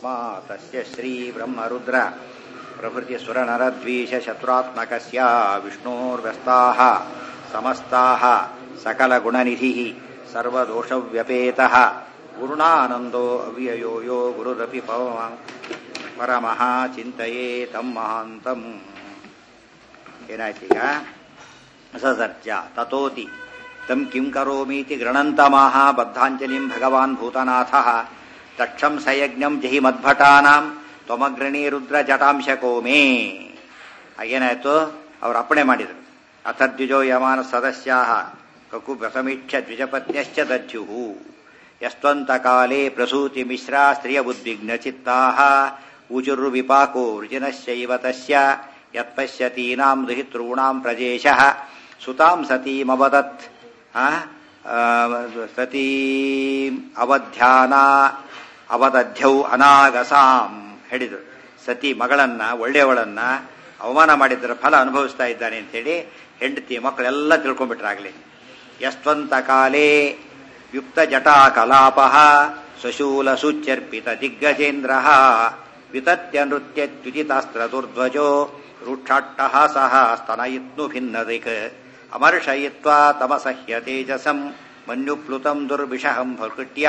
तस्मातस्य श्रीब्रह्मरुद्र प्रभृतिसुरनरद्वीषशत्रुरात्मकस्य विष्णोर्व्यस्ताः समस्ताः सकलगुणनिधिः सर्वदोषव्यपेतः गुरुणानन्दो अव्ययो यो गुरुरपि पवमान् ಪರಮಃ ಚಿಂತೆಯೇ ತಮ್ಮ ಮಹಾಂತಂ ಏನಾಯ್ತೀಗ ಸಸರ್ಜ ತತೋತಿ ತಂ ಕಿಂ ಕರೋಮೀತಿ ಗೃಣಂತಮಾಹ ಬದ್ಧಾಂಜಲಿಂ ಭಗವಾನ್ ಭೂತನಾಥಃ ತಕ್ಷಂ ಸಯಜ್ಞಂ ಜಹಿ ಮದ್ಭಟಾನಾಂ ತ್ವಮಗ್ರಣೀ ರುದ್ರ ಜಟಾಂಶಕೋ ಮೇ ಏನಾಯ್ತು ಅವ್ರು ಅಪ್ಪಣೆ ಮಾಡಿದರು ಅಥದ್ವಿಜೋ ಯಮಾನ ಸದಸ್ಯಾ ಕಕು ಪ್ರಸಮೀಕ್ಷ ದ್ವಿಜಪತ್ನ್ಯಶ್ಚ ದಧ್ಯುಃ ಯಸ್ತ್ವಂತಕಾಲೇ ಪ್ರಸೂತಿ ಮಿಶ್ರಾ ಸ್ತ್ರಿಯ ಉದ್ವಿಗ್ನ ಚಿತ್ತಾಃ ಊಚುರು ವಿಪಾಕೋ ವೃಜಿನಶ್ಚೈವ ತಸ್ಯ ಯತ್ಪಶ್ಯತೀನಾಂ ದುಹಿತॄಣಾಂ ಪ್ರಜೇಶಃ ಸುತಾಂ ಸತೀಮವದತ್ ಸತೀಂ ಅವಧ್ಯಾನ ಅವದಧ್ಯೌ ಅನಾಗಸಾಂ ಹೇಳಿದರು ಸತಿ ಮಗಳನ್ನ ಒಳ್ಳೆಯವಳನ್ನ ಅವಮಾನ ಮಾಡಿದ್ದರ ಫಲ ಅನುಭವಿಸ್ತಾ ಇದ್ದಾನೆ ಅಂತೇಳಿ ಹೆಂಡತಿ ಮಕ್ಕಳೆಲ್ಲ ತಿಳ್ಕೊಂಡ್ಬಿಟ್ರಾಗ್ಲಿ ಯಸ್ತ್ವಂತ ಕಾಲೇ ಯುಕ್ತ ಜಟಾ ಕಲಾಪ ಸಶೂಲ ಸುಚರ್ಪಿತ ದಿಗ್ಗಜೇಂದ್ರ ವಿತತ್ಯ ನೃತ್ಯ ದ್ವಿಜಿತಾಸ್ತ್ರ ದುರ್ಧ್ವಜೋ ರೂಕ್ಷಾಟ್ಟಃ ಸಹ ಸ್ತನಯಿತ್ನು ಭಿನ್ನದಿಕ್ ಅಮರ್ಷಯಿತ್ವಾ ತಮಸಹ್ಯ ತೇಜಸಂ ಮನ್ಯುಪ್ಲುತಂ ದುರ್ವಿಷಹಂ ಭೃಟ್ಯ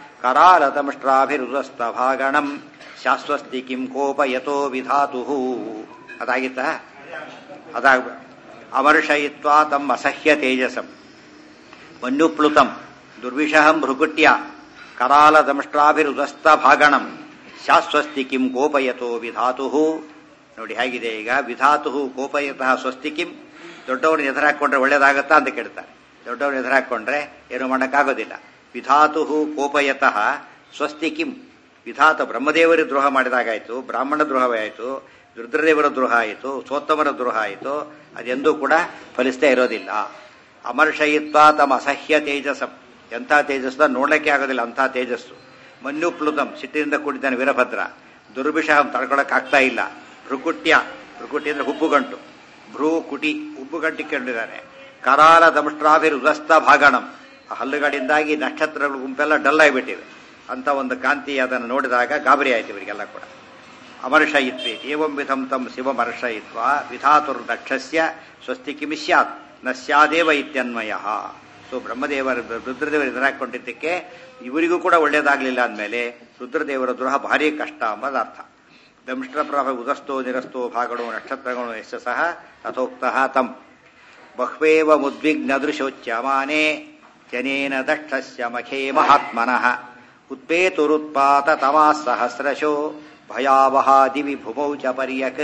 ಕರಾಲತಮಷ್ಟ್ರಾಭಿರುದಸ್ತಭಾಗಣಂ ಶಾಶ್ವಸ್ತಿ ಕಿಂ ಕೋಪಯತೋ ವಿಧಾತು ಅದಾಗಿತ್ತ ಅದಾಗ ಅಮರ್ಷಯಿತ್ವಾ ತಮ್ಮ ಅಸಹ್ಯ ತೇಜಸಂ ಮನ್ಯುಪ್ಲುತಂ ದುರ್ವಿಷಹಂ ಭೃಗುಟ್ಯ ಕರಾಲದಮಷ್ಟ್ರಾಭಿರುದಸ್ತ ಭಾಗಣಂ ಶಾಸ್ವಸ್ತಿ ಕಿಂ ಕೋಪಯತೋ ವಿಧಾತು ನೋಡಿ ಹೇಗಿದೆ ಈಗ ವಿಧಾತು ಕೋಪಯತಃ ಸ್ವಸ್ತಿ ಕಿಂ ದೊಡ್ಡವ್ರನ್ನ ಎದುರಾಕೊಂಡ್ರೆ ಒಳ್ಳೇದಾಗತ್ತಾ ಅಂತ ಕೇಳ್ತಾರೆ ದೊಡ್ಡವ್ರನ್ನ ಎದುರಾಕೊಂಡ್ರೆ ಏನು ಮಾಡೋಕ್ಕಾಗೋದಿಲ್ಲ ವಿಧಾತು ಕೋಪಯತಃ ಸ್ವಸ್ತಿ ಕಿಂ ವಿಧಾತ ಬ್ರಹ್ಮದೇವರ ದ್ರೋಹ ಮಾಡಿದಾಗಾಯಿತು ಬ್ರಾಹ್ಮಣ ದ್ರೋಹವಾಯಿತು ರುದ್ರದೇವರ ದ್ರೋಹ ಆಯಿತು ಸೋತ್ತಮರ ದ್ರೋಹ ಆಯಿತು ಅದೆಂದೂ ಕೂಡ ಫಲಿಸ್ತಾ ಇರೋದಿಲ್ಲ ಅಮರ್ಷಯಿತ್ವ ತಮ್ಮ ಅಸಹ್ಯ ತೇಜಸ್ಸಂ ಎಂಥ ತೇಜಸ್ಸು ನೋಡ್ಲಿಕ್ಕೆ ಆಗೋದಿಲ್ಲ ಅಂಥ ತೇಜಸ್ಸು ಮನ್ಯುಪ್ಲುತಂ ಸಿಟ್ಟಿನಿಂದ ಕೂಡಿದ್ದಾನೆ ವೀರಭದ್ರ ದುರ್ಭಿಷಹಂ ತಡ್ಕೊಳಕ್ ಆಗ್ತಾ ಇಲ್ಲ ಭೃಕುಟ್ಯ ಭೃಕುಟಿ ಅಂದ್ರೆ ಹುಬ್ಬುಗಂಟು ಭ್ರೂ ಕುಟಿ ಹುಬ್ಬುಗಂಟಿಕೊಂಡಿದ್ದಾನೆ ಕರಾಲ ದಂಷ್ಟ್ರಾಭಿರುದಸ್ತ ಭಾಗಣಂ ಆ ಹಲ್ಲುಗಳಿಂದಾಗಿ ನಕ್ಷತ್ರಗಳ ಗುಂಪೆಲ್ಲ ಡಲ್ ಆಗಿಬಿಟ್ಟಿವೆ ಅಂತ ಒಂದು ಕಾಂತಿ ಅದನ್ನು ನೋಡಿದಾಗ ಗಾಬರಿ ಆಯ್ತು ಇವರಿಗೆಲ್ಲ ಕೂಡ ಅಮರ್ಷಯಿತ್ವೆ ಏವಂ ವಿಧಂ ತಂ ಶಿವಮರ್ಷಯಿತ್ವ ವಿಧಾತುರ್ದಕ್ಷಸ್ಯ ಸ್ವಸ್ತಿ ಕಿಮಿ ಸ್ಯಾತ್ ನ ಸ್ಯಾದೇವ ಇತ್ಯನ್ವಯ ಸೊ ಬ್ರಹ್ಮದೇವರ ರುದ್ರದೇವರು ಎದುರಾಕೊಂಡಿದ್ದಕ್ಕೆ ಇವರಿಗೂ ಕೂಡ ಒಳ್ಳೇದಾಗಲಿಲ್ಲ ಅಂದಮೇಲೆ ರುದ್ರದೇವರ ದ್ರೋಹ ಭಾರಿ ಕಷ್ಟ ಅನ್ನೋದು ಅರ್ಥ ದಂಷ್ಟ್ರಪ್ರಭ ಉದಸ್ತೋ ನಿರಸ್ತೋ ಭಾಗಣೋ ನಕ್ಷತ್ರಗಳು ಯಶ ಸಹ ತಥೋಕ್ತಃ ತಂ ಬಹ್ವೇವ ಮುದ್ವಿಗ್ನ ದೃಶೋಚ್ಯಮಾನೆ ಜನೇನ ದಕ್ಷಸ್ಯ ಮಖೇ ಮಹಾತ್ಮನಃ ಉತ್ಪೇತುರುತ್ಪಾತ ತಮಾ ಸಹಸ್ರಶೋ ಭಯಾವಹ ದಿವಿ ಭುಮೌ ಚ ಪರ್ಯಕ್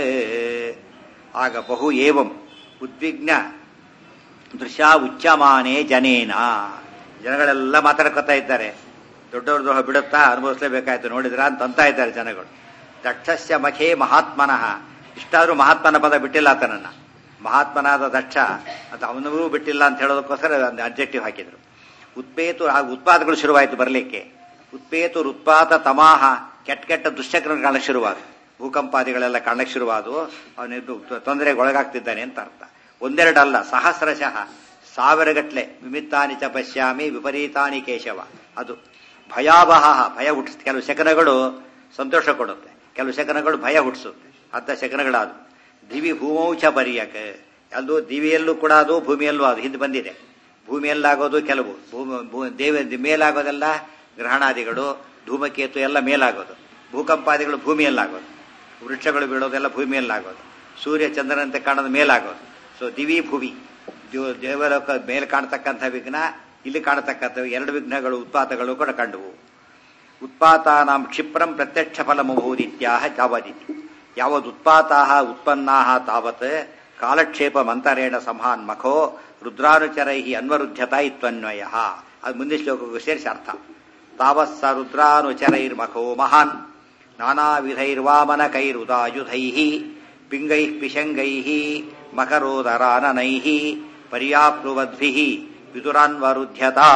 ಆಗ ಬಹು ಏವಂ ಉದ್ವಿಗ್ನ ದೃಶ್ಯ ಉಚ್ಚಮಾನೆ ಜನೇನ ಜನಗಳೆಲ್ಲ ಮಾತಾಡ್ಕೊತಾ ಇದ್ದಾರೆ ದೊಡ್ಡವ್ರ ದ್ರೋಹ ಬಿಡುತ್ತಾ ಅನುಭವಿಸಲೇಬೇಕಾಯ್ತು ನೋಡಿದ್ರ ಅಂತ ಅಂತ ಇದ್ದಾರೆ ಜನಗಳು ದಕ್ಷಸ್ಯ ಮಖೇ ಮಹಾತ್ಮನಃ ಇಷ್ಟಾದ್ರೂ ಮಹಾತ್ಮನ ಪದ ಬಿಟ್ಟಿಲ್ಲ ಆತನನ್ನ ಮಹಾತ್ಮನಾದ ದಕ್ಷ ಅದು ಅವನಿಗೂ ಬಿಟ್ಟಿಲ್ಲ ಅಂತ ಹೇಳೋದಕ್ಕೋಸ್ಕರ ಒಂದು ಅಬ್ಜೆಕ್ಟಿವ್ ಹಾಕಿದ್ರು ಉತ್ಪೇತು ಆ ಉತ್ಪಾದಗಳು ಶುರುವಾಯಿತು ಬರಲಿಕ್ಕೆ ಉತ್ಪೇತು ಉತ್ಪಾತ ತಮಾಹ ಕೆಟ್ಟ ಕೆಟ್ಟ ದುಶ್ಚಕ್ರಗಳು ಕಾಣಕ್ಕೆ ಶುರುವಾದ ಭೂಕಂಪಾದಿಗಳೆಲ್ಲ ಕಾಣಕ್ಕೆ ಶುರುವಾದವು ಅವನಿದ್ದು ತೊಂದರೆಗೆ ಒಳಗಾಗ್ತಿದ್ದಾನೆ ಅಂತ ಅರ್ಥ ಒಂದೆರಡಲ್ಲ ಸಹಸ್ರಶಃ ಸಾವಿರಗಟ್ಲೆ ವಿಮಿತ್ತಾನಿ ಚ ಪಶ್ಯಾಮಿ ವಿಪರೀತಾನಿ ಕೇಶವ ಅದು ಭಯಾವಹ ಭಯ ಹುಟ್ಟಿಸ್ ಕೆಲವು ಶಕನಗಳು ಸಂತೋಷ ಕೊಡುತ್ತೆ ಕೆಲವು ಶಕನಗಳು ಭಯ ಹುಟ್ಟಿಸುತ್ತೆ ಅಂತ ಶಕನಗಳಾದು ದಿವಿ ಭೂಮೌಚ ಬರಿಯಕ ಅದು ದಿವಿಯಲ್ಲೂ ಕೂಡ ಅದು ಭೂಮಿಯಲ್ಲೂ ಅದು ಹಿಂದೆ ಬಂದಿದೆ ಭೂಮಿಯಲ್ಲಾಗೋದು ಕೆಲವು ಭೂಮಿ ದೇವ ಮೇಲಾಗೋದೆಲ್ಲ ಗ್ರಹಣಾದಿಗಳು ಧೂಮಕೇತು ಎಲ್ಲ ಮೇಲಾಗೋದು ಭೂಕಂಪಾದಿಗಳು ಭೂಮಿಯಲ್ಲಾಗೋದು ವೃಕ್ಷಗಳು ಬೀಳೋದೆಲ್ಲ ಭೂಮಿಯಲ್ಲಾಗೋದು ಸೂರ್ಯ ಚಂದ್ರನಂತೆ ಕಾಣೋದು ಮೇಲಾಗೋದು ಸೊ ದಿವಿ ಭುವಿ ದೇವಲೋಕ ಮೇಲೆ ಕಾಣತಕ್ಕಂಥ ವಿಘ್ನ ಇಲ್ಲಿ ಕಾಣತಕ್ಕಂಥ ಎರಡು ವಿಘ್ನಗಳು ಉತ್ಪಾತಗಳು ಕೂಡ ಕಂಡುವು ಉತ್ಪಾತಾನಾಂ ಕ್ಷಿಪ್ರಂ ಪ್ರತ್ಯಕ್ಷ ಫಲಮಭೂದಿತ್ಯಾಹ ತಾವದಿತಿ ಯಾವದ್ ಉತ್ಪಾತಾ ಉತ್ಪನ್ನಾ ತಾವತ್ ಕಾಲಕ್ಷೇಪ ಮಂತರೇಣ ಸಂಹಾನ್ ಮಖೋ ರುದ್ರಾನುಚರೈ ಅನ್ವರುದ್ಧತ ಇತ್ವನ್ವಯ ಅದು ಮುಂದೆ ಶ್ಲೋಕಕ್ಕೂ ಸೇರಿಸಿ ಅರ್ಥ ತಾವತ್ ಸ ರುದ್ರಾನುಚರೈರ್ಮಖೋ ಮಹಾನ್ ನಾನಾ ವಿಧೈರ್ವಾಮನಕೈರುದಾಯುಧೈ ಪಿಂಗೈ ಪಿಶಂಗೈ ಮಕರೋದರಾನನೈ ಪರ್ಯಾಪ್ಲುವದ್ಭಿ ವಿದುರಾನ್ವರುಧ್ಯತಾ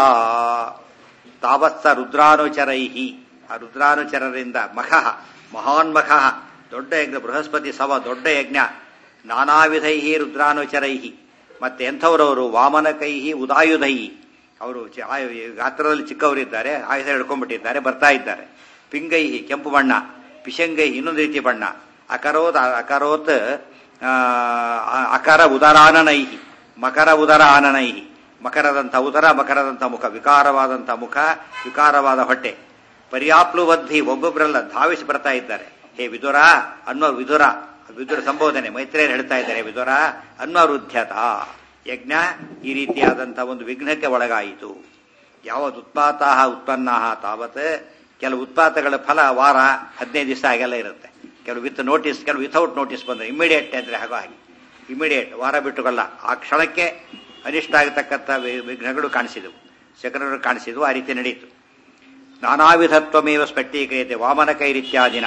ತಾವತ್ಸ ರುದ್ರಾನುಚರೈ ಆ ರುದ್ರಾನುಚರರಿಂದ ಮಖಃ ಮಹಾನ್ಮಖ ದೊಡ್ಡ ಯಜ್ಞ ಬೃಹಸ್ಪತಿ ಸವ ದೊಡ್ಡ ಯಜ್ಞ ನಾನಾ ವಿಧೈ ರುದ್ರಾನುಚರೈ ಮತ್ತೆ ಎಂಥವರವರು ವಾಮನಕೈ ಉದಾಯುಧೈ ಅವರು ಚ- ಆಯು- ಗಾತ್ರದಲ್ಲಿ ಚಿಕ್ಕವರಿದ್ದಾರೆ ಆಯುಧ ಹಿಡ್ಕೊಂಡ್ಬಿಟ್ಟಿದ್ದಾರೆ ಬರ್ತಾ ಇದ್ದಾರೆ ಪಿಂಗೈಹಿ ಕೆಂಪು ಬಣ್ಣ ಪಿಶಂಗೈ ಇನ್ನೊಂದು ರೀತಿ ಬಣ್ಣ ಅಕರೋತ್ ಅಕರೋತ್ ಆ, ಅಕರ ಉದರಾನನೈಹಿ ಮಕರ ಉದರ ಆನನೈಹಿ ಮಕರದಂಥ ಉದರ ಮಕರದಂಥ ಮುಖ ವಿಕಾರವಾದಂಥ ಮುಖ ವಿಕಾರವಾದ ಹೊಟ್ಟೆ ಪರ್ಯಾಪ್ಲುವದ್ಧಿ ಒಬ್ಬೊಬ್ಬರೆಲ್ಲ ಧಾವಿಸಿ ಬರ್ತಾ ಇದ್ದಾರೆ ಹೇ ವಿದುರ ಅನ್ನೋ ವಿದುರ ವಿದುರ ಸಂಬೋಧನೆ ಮೈತ್ರಿಯರು ಹೇಳ್ತಾ ಇದ್ದಾರೆ ವಿದುರ ಅನ್ವರುದ್ಧ್ಯತ ಯಜ್ಞ ಈ ರೀತಿಯಾದಂಥ ಒಂದು ವಿಘ್ನಕ್ಕೆ ಒಳಗಾಯಿತು ಯಾವತ್ ಉತ್ಪಾತ ಉತ್ಪನ್ನ ತಾವತ್ ಕೆಲವು ಉತ್ಪಾತಗಳ ಫಲ ವಾರ ಹದಿನೈದು ದಿವಸ ಹಾಗೆಲ್ಲ ಇರುತ್ತೆ ಕೆಲವು ವಿತ್ ನೋಟಿಸ್ ಕೆಲವು ವಿಥೌಟ್ ನೋಟಿಸ್ ಬಂದ್ರೆ ಇಮಿಡಿಯೇಟ್ ಅಂದ್ರೆ ಹಾಗೋ ಹಾಗೆ ಇಮಿಡಿಯೇಟ್ ವಾರ ಬಿಟ್ಟುಕೊಳ್ಳ ಆ ಕ್ಷಣಕ್ಕೆ ಅನಿಷ್ಟ ಆಗತಕ್ಕಂಥ ವಿ- ವಿಘ್ನಗಳು ಕಾಣಿಸಿದವು ಶಕರರು ಕಾಣಿಸಿದವು ಆ ರೀತಿ ನಡೆಯಿತು ನಾನಾವಿಧತ್ವಮೇವ ಸ್ಪಷ್ಟೀಕ್ರಿಯತೆ ವಾಮನಕೈರಿತ್ಯಾದಿನ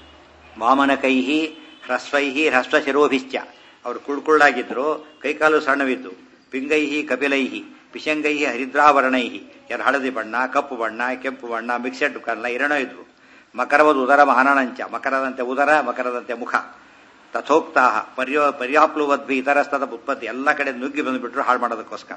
ವಾಮನಕೈಹಿ ಹ್ರಸ್ವೈಹಿ ಹ್ರಸ್ವಶಿರೋಭಿಶ್ಚ ಅವರು ಕುಳ್ಕುಳ್ಳಾಗಿದ್ರು ಕೈಕಾಲು ಸಣ್ಣವಿದ್ದು ಪಿಂಗೈಹಿ ಕಪಿಲೈಹಿ ಪಿಶಂಗೈಹಿ ಹರಿದ್ರಾವರಣೈಹಿ ಎರಡು ಹಳದಿ ಬಣ್ಣ ಕಪ್ಪು ಬಣ್ಣ ಕೆಂಪು ಬಣ್ಣ ಮಿಕ್ಸೆಡ್ ಕಲ್ಲ ಎರಡೂ ಇದ್ವು ಮಕರವದು ಉದರ ಮಹನಂಚ ಮಕರದಂತೆ ಉದರ ಮಕರದಂತೆ ಮುಖ ತಥೋಕ್ತಾ ಪರ್ಯೋ ಪರ್ಯಾಪ್ಲುವದ್ಭಿ ಇತರಸ್ತದ ಉತ್ಪತ್ತಿ ಎಲ್ಲ ಕಡೆ ನುಗ್ಗಿ ಬಂದುಬಿಟ್ರು ಹಾಳು ಮಾಡೋದಕ್ಕೋಸ್ಕರ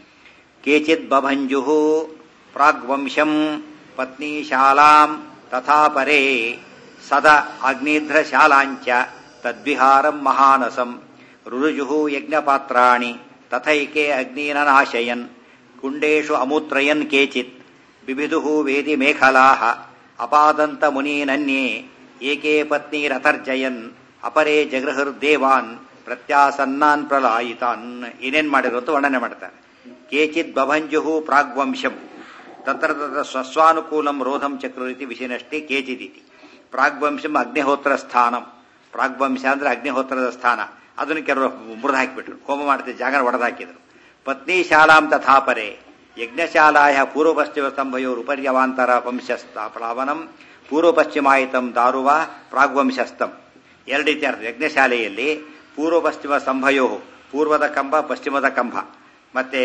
ಕೇಚಿತ್ ಬಭಂಜು ಪ್ರಾಗ್ವಂಶಂ ಪತ್ನೀಶಾಲಾಂ ತಥಾ ಪರೇ ಸದ ಅಗ್ನಿಧ್ರಶಾಲಾಂಚ ತದ್ವಿಹಾರಂ ಮಹಾನಸಂ ರುರುಜು ಯಜ್ಞಪಾತ್ರಾಣಿ ತಥೈಕೆ ಅಗ್ನೀನನಾಶಯನ್ ಕುಂಡೇಶು ಅಮೂತ್ರಯನ್ ಕೇಚಿತ್ ಬಿಬಿದು ವೇದಿ ಮೇಖಲಾ ಅಪಾದಂತ ಮುನೀನನ್ಯೇ ಏಕೆ ಪತ್ನೀರತರ್ಜಯನ್ ಅಪರೇ ಜಗೃಹೃದ್ದೇವಾನ್ ಪ್ರತ್ಯಾಸನ್ನಾನ್ ಪ್ರಲಾಯಿತಾನ್ ಏನೇನ್ ಮಾಡಿದ್ರು ಅಂತ ವರ್ಣನೆ ಮಾಡ್ತಾರೆ ಕೇಚಿತ್ ಬಭಂಜು ಪ್ರಾಗ್ವಂಶಂ ತತ್ರ ತತ್ರ ಸ್ವಸ್ವಾನುಕೂಲಂ ರೋಧಂ ಚಕ್ರರೀತಿ ವಿಷಯನಷ್ಟೇ ಕೇಚಿದಿತಿ ಪ್ರಾಗ್ವಂಶಂ ಅಗ್ನಿಹೋತ್ರ ಸ್ಥಾನಂ ಪ್ರಾಗ್ವಂಶ ಅಂದ್ರೆ ಅಗ್ನಿಹೋತ್ರದ ಸ್ಥಾನ ಅದನ್ನು ಕೆಲವರು ಮುರಿದು ಹಾಕಿಬಿಟ್ರು ಹೋಮ ಮಾಡ್ತಿದ್ದ ಜಾಗ ಒಡೆದು ಹಾಕಿದ್ರು ಪತ್ನಿ ಶಾಲಾಂ ತಥಾಪರೆ ಯಜ್ಞಶಾಲಾಯ ಪೂರ್ವ ಪಶ್ಚಿಮ ಸ್ತಂಭಯೋರ್ ಉಪರ್ಯವಾಂತರ ವಂಶಸ್ಥಾಪಲಾವನಂ ಪೂರ್ವ ಪಶ್ಚಿಮಾಯಿತಂ ದಾರುವ ಪ್ರಾಗ್ವಂಶಸ್ಥಂ ಎರಡು ರೀತಿ ಅರ್ಥ ಯಜ್ಞಶಾಲೆಯಲ್ಲಿ ಪೂರ್ವ ಪಶ್ಚಿಮ ಸ್ತಂಭಯೋ ಪೂರ್ವದ ಕಂಬ ಪಶ್ಚಿಮದ ಕಂಬ ಮತ್ತೆ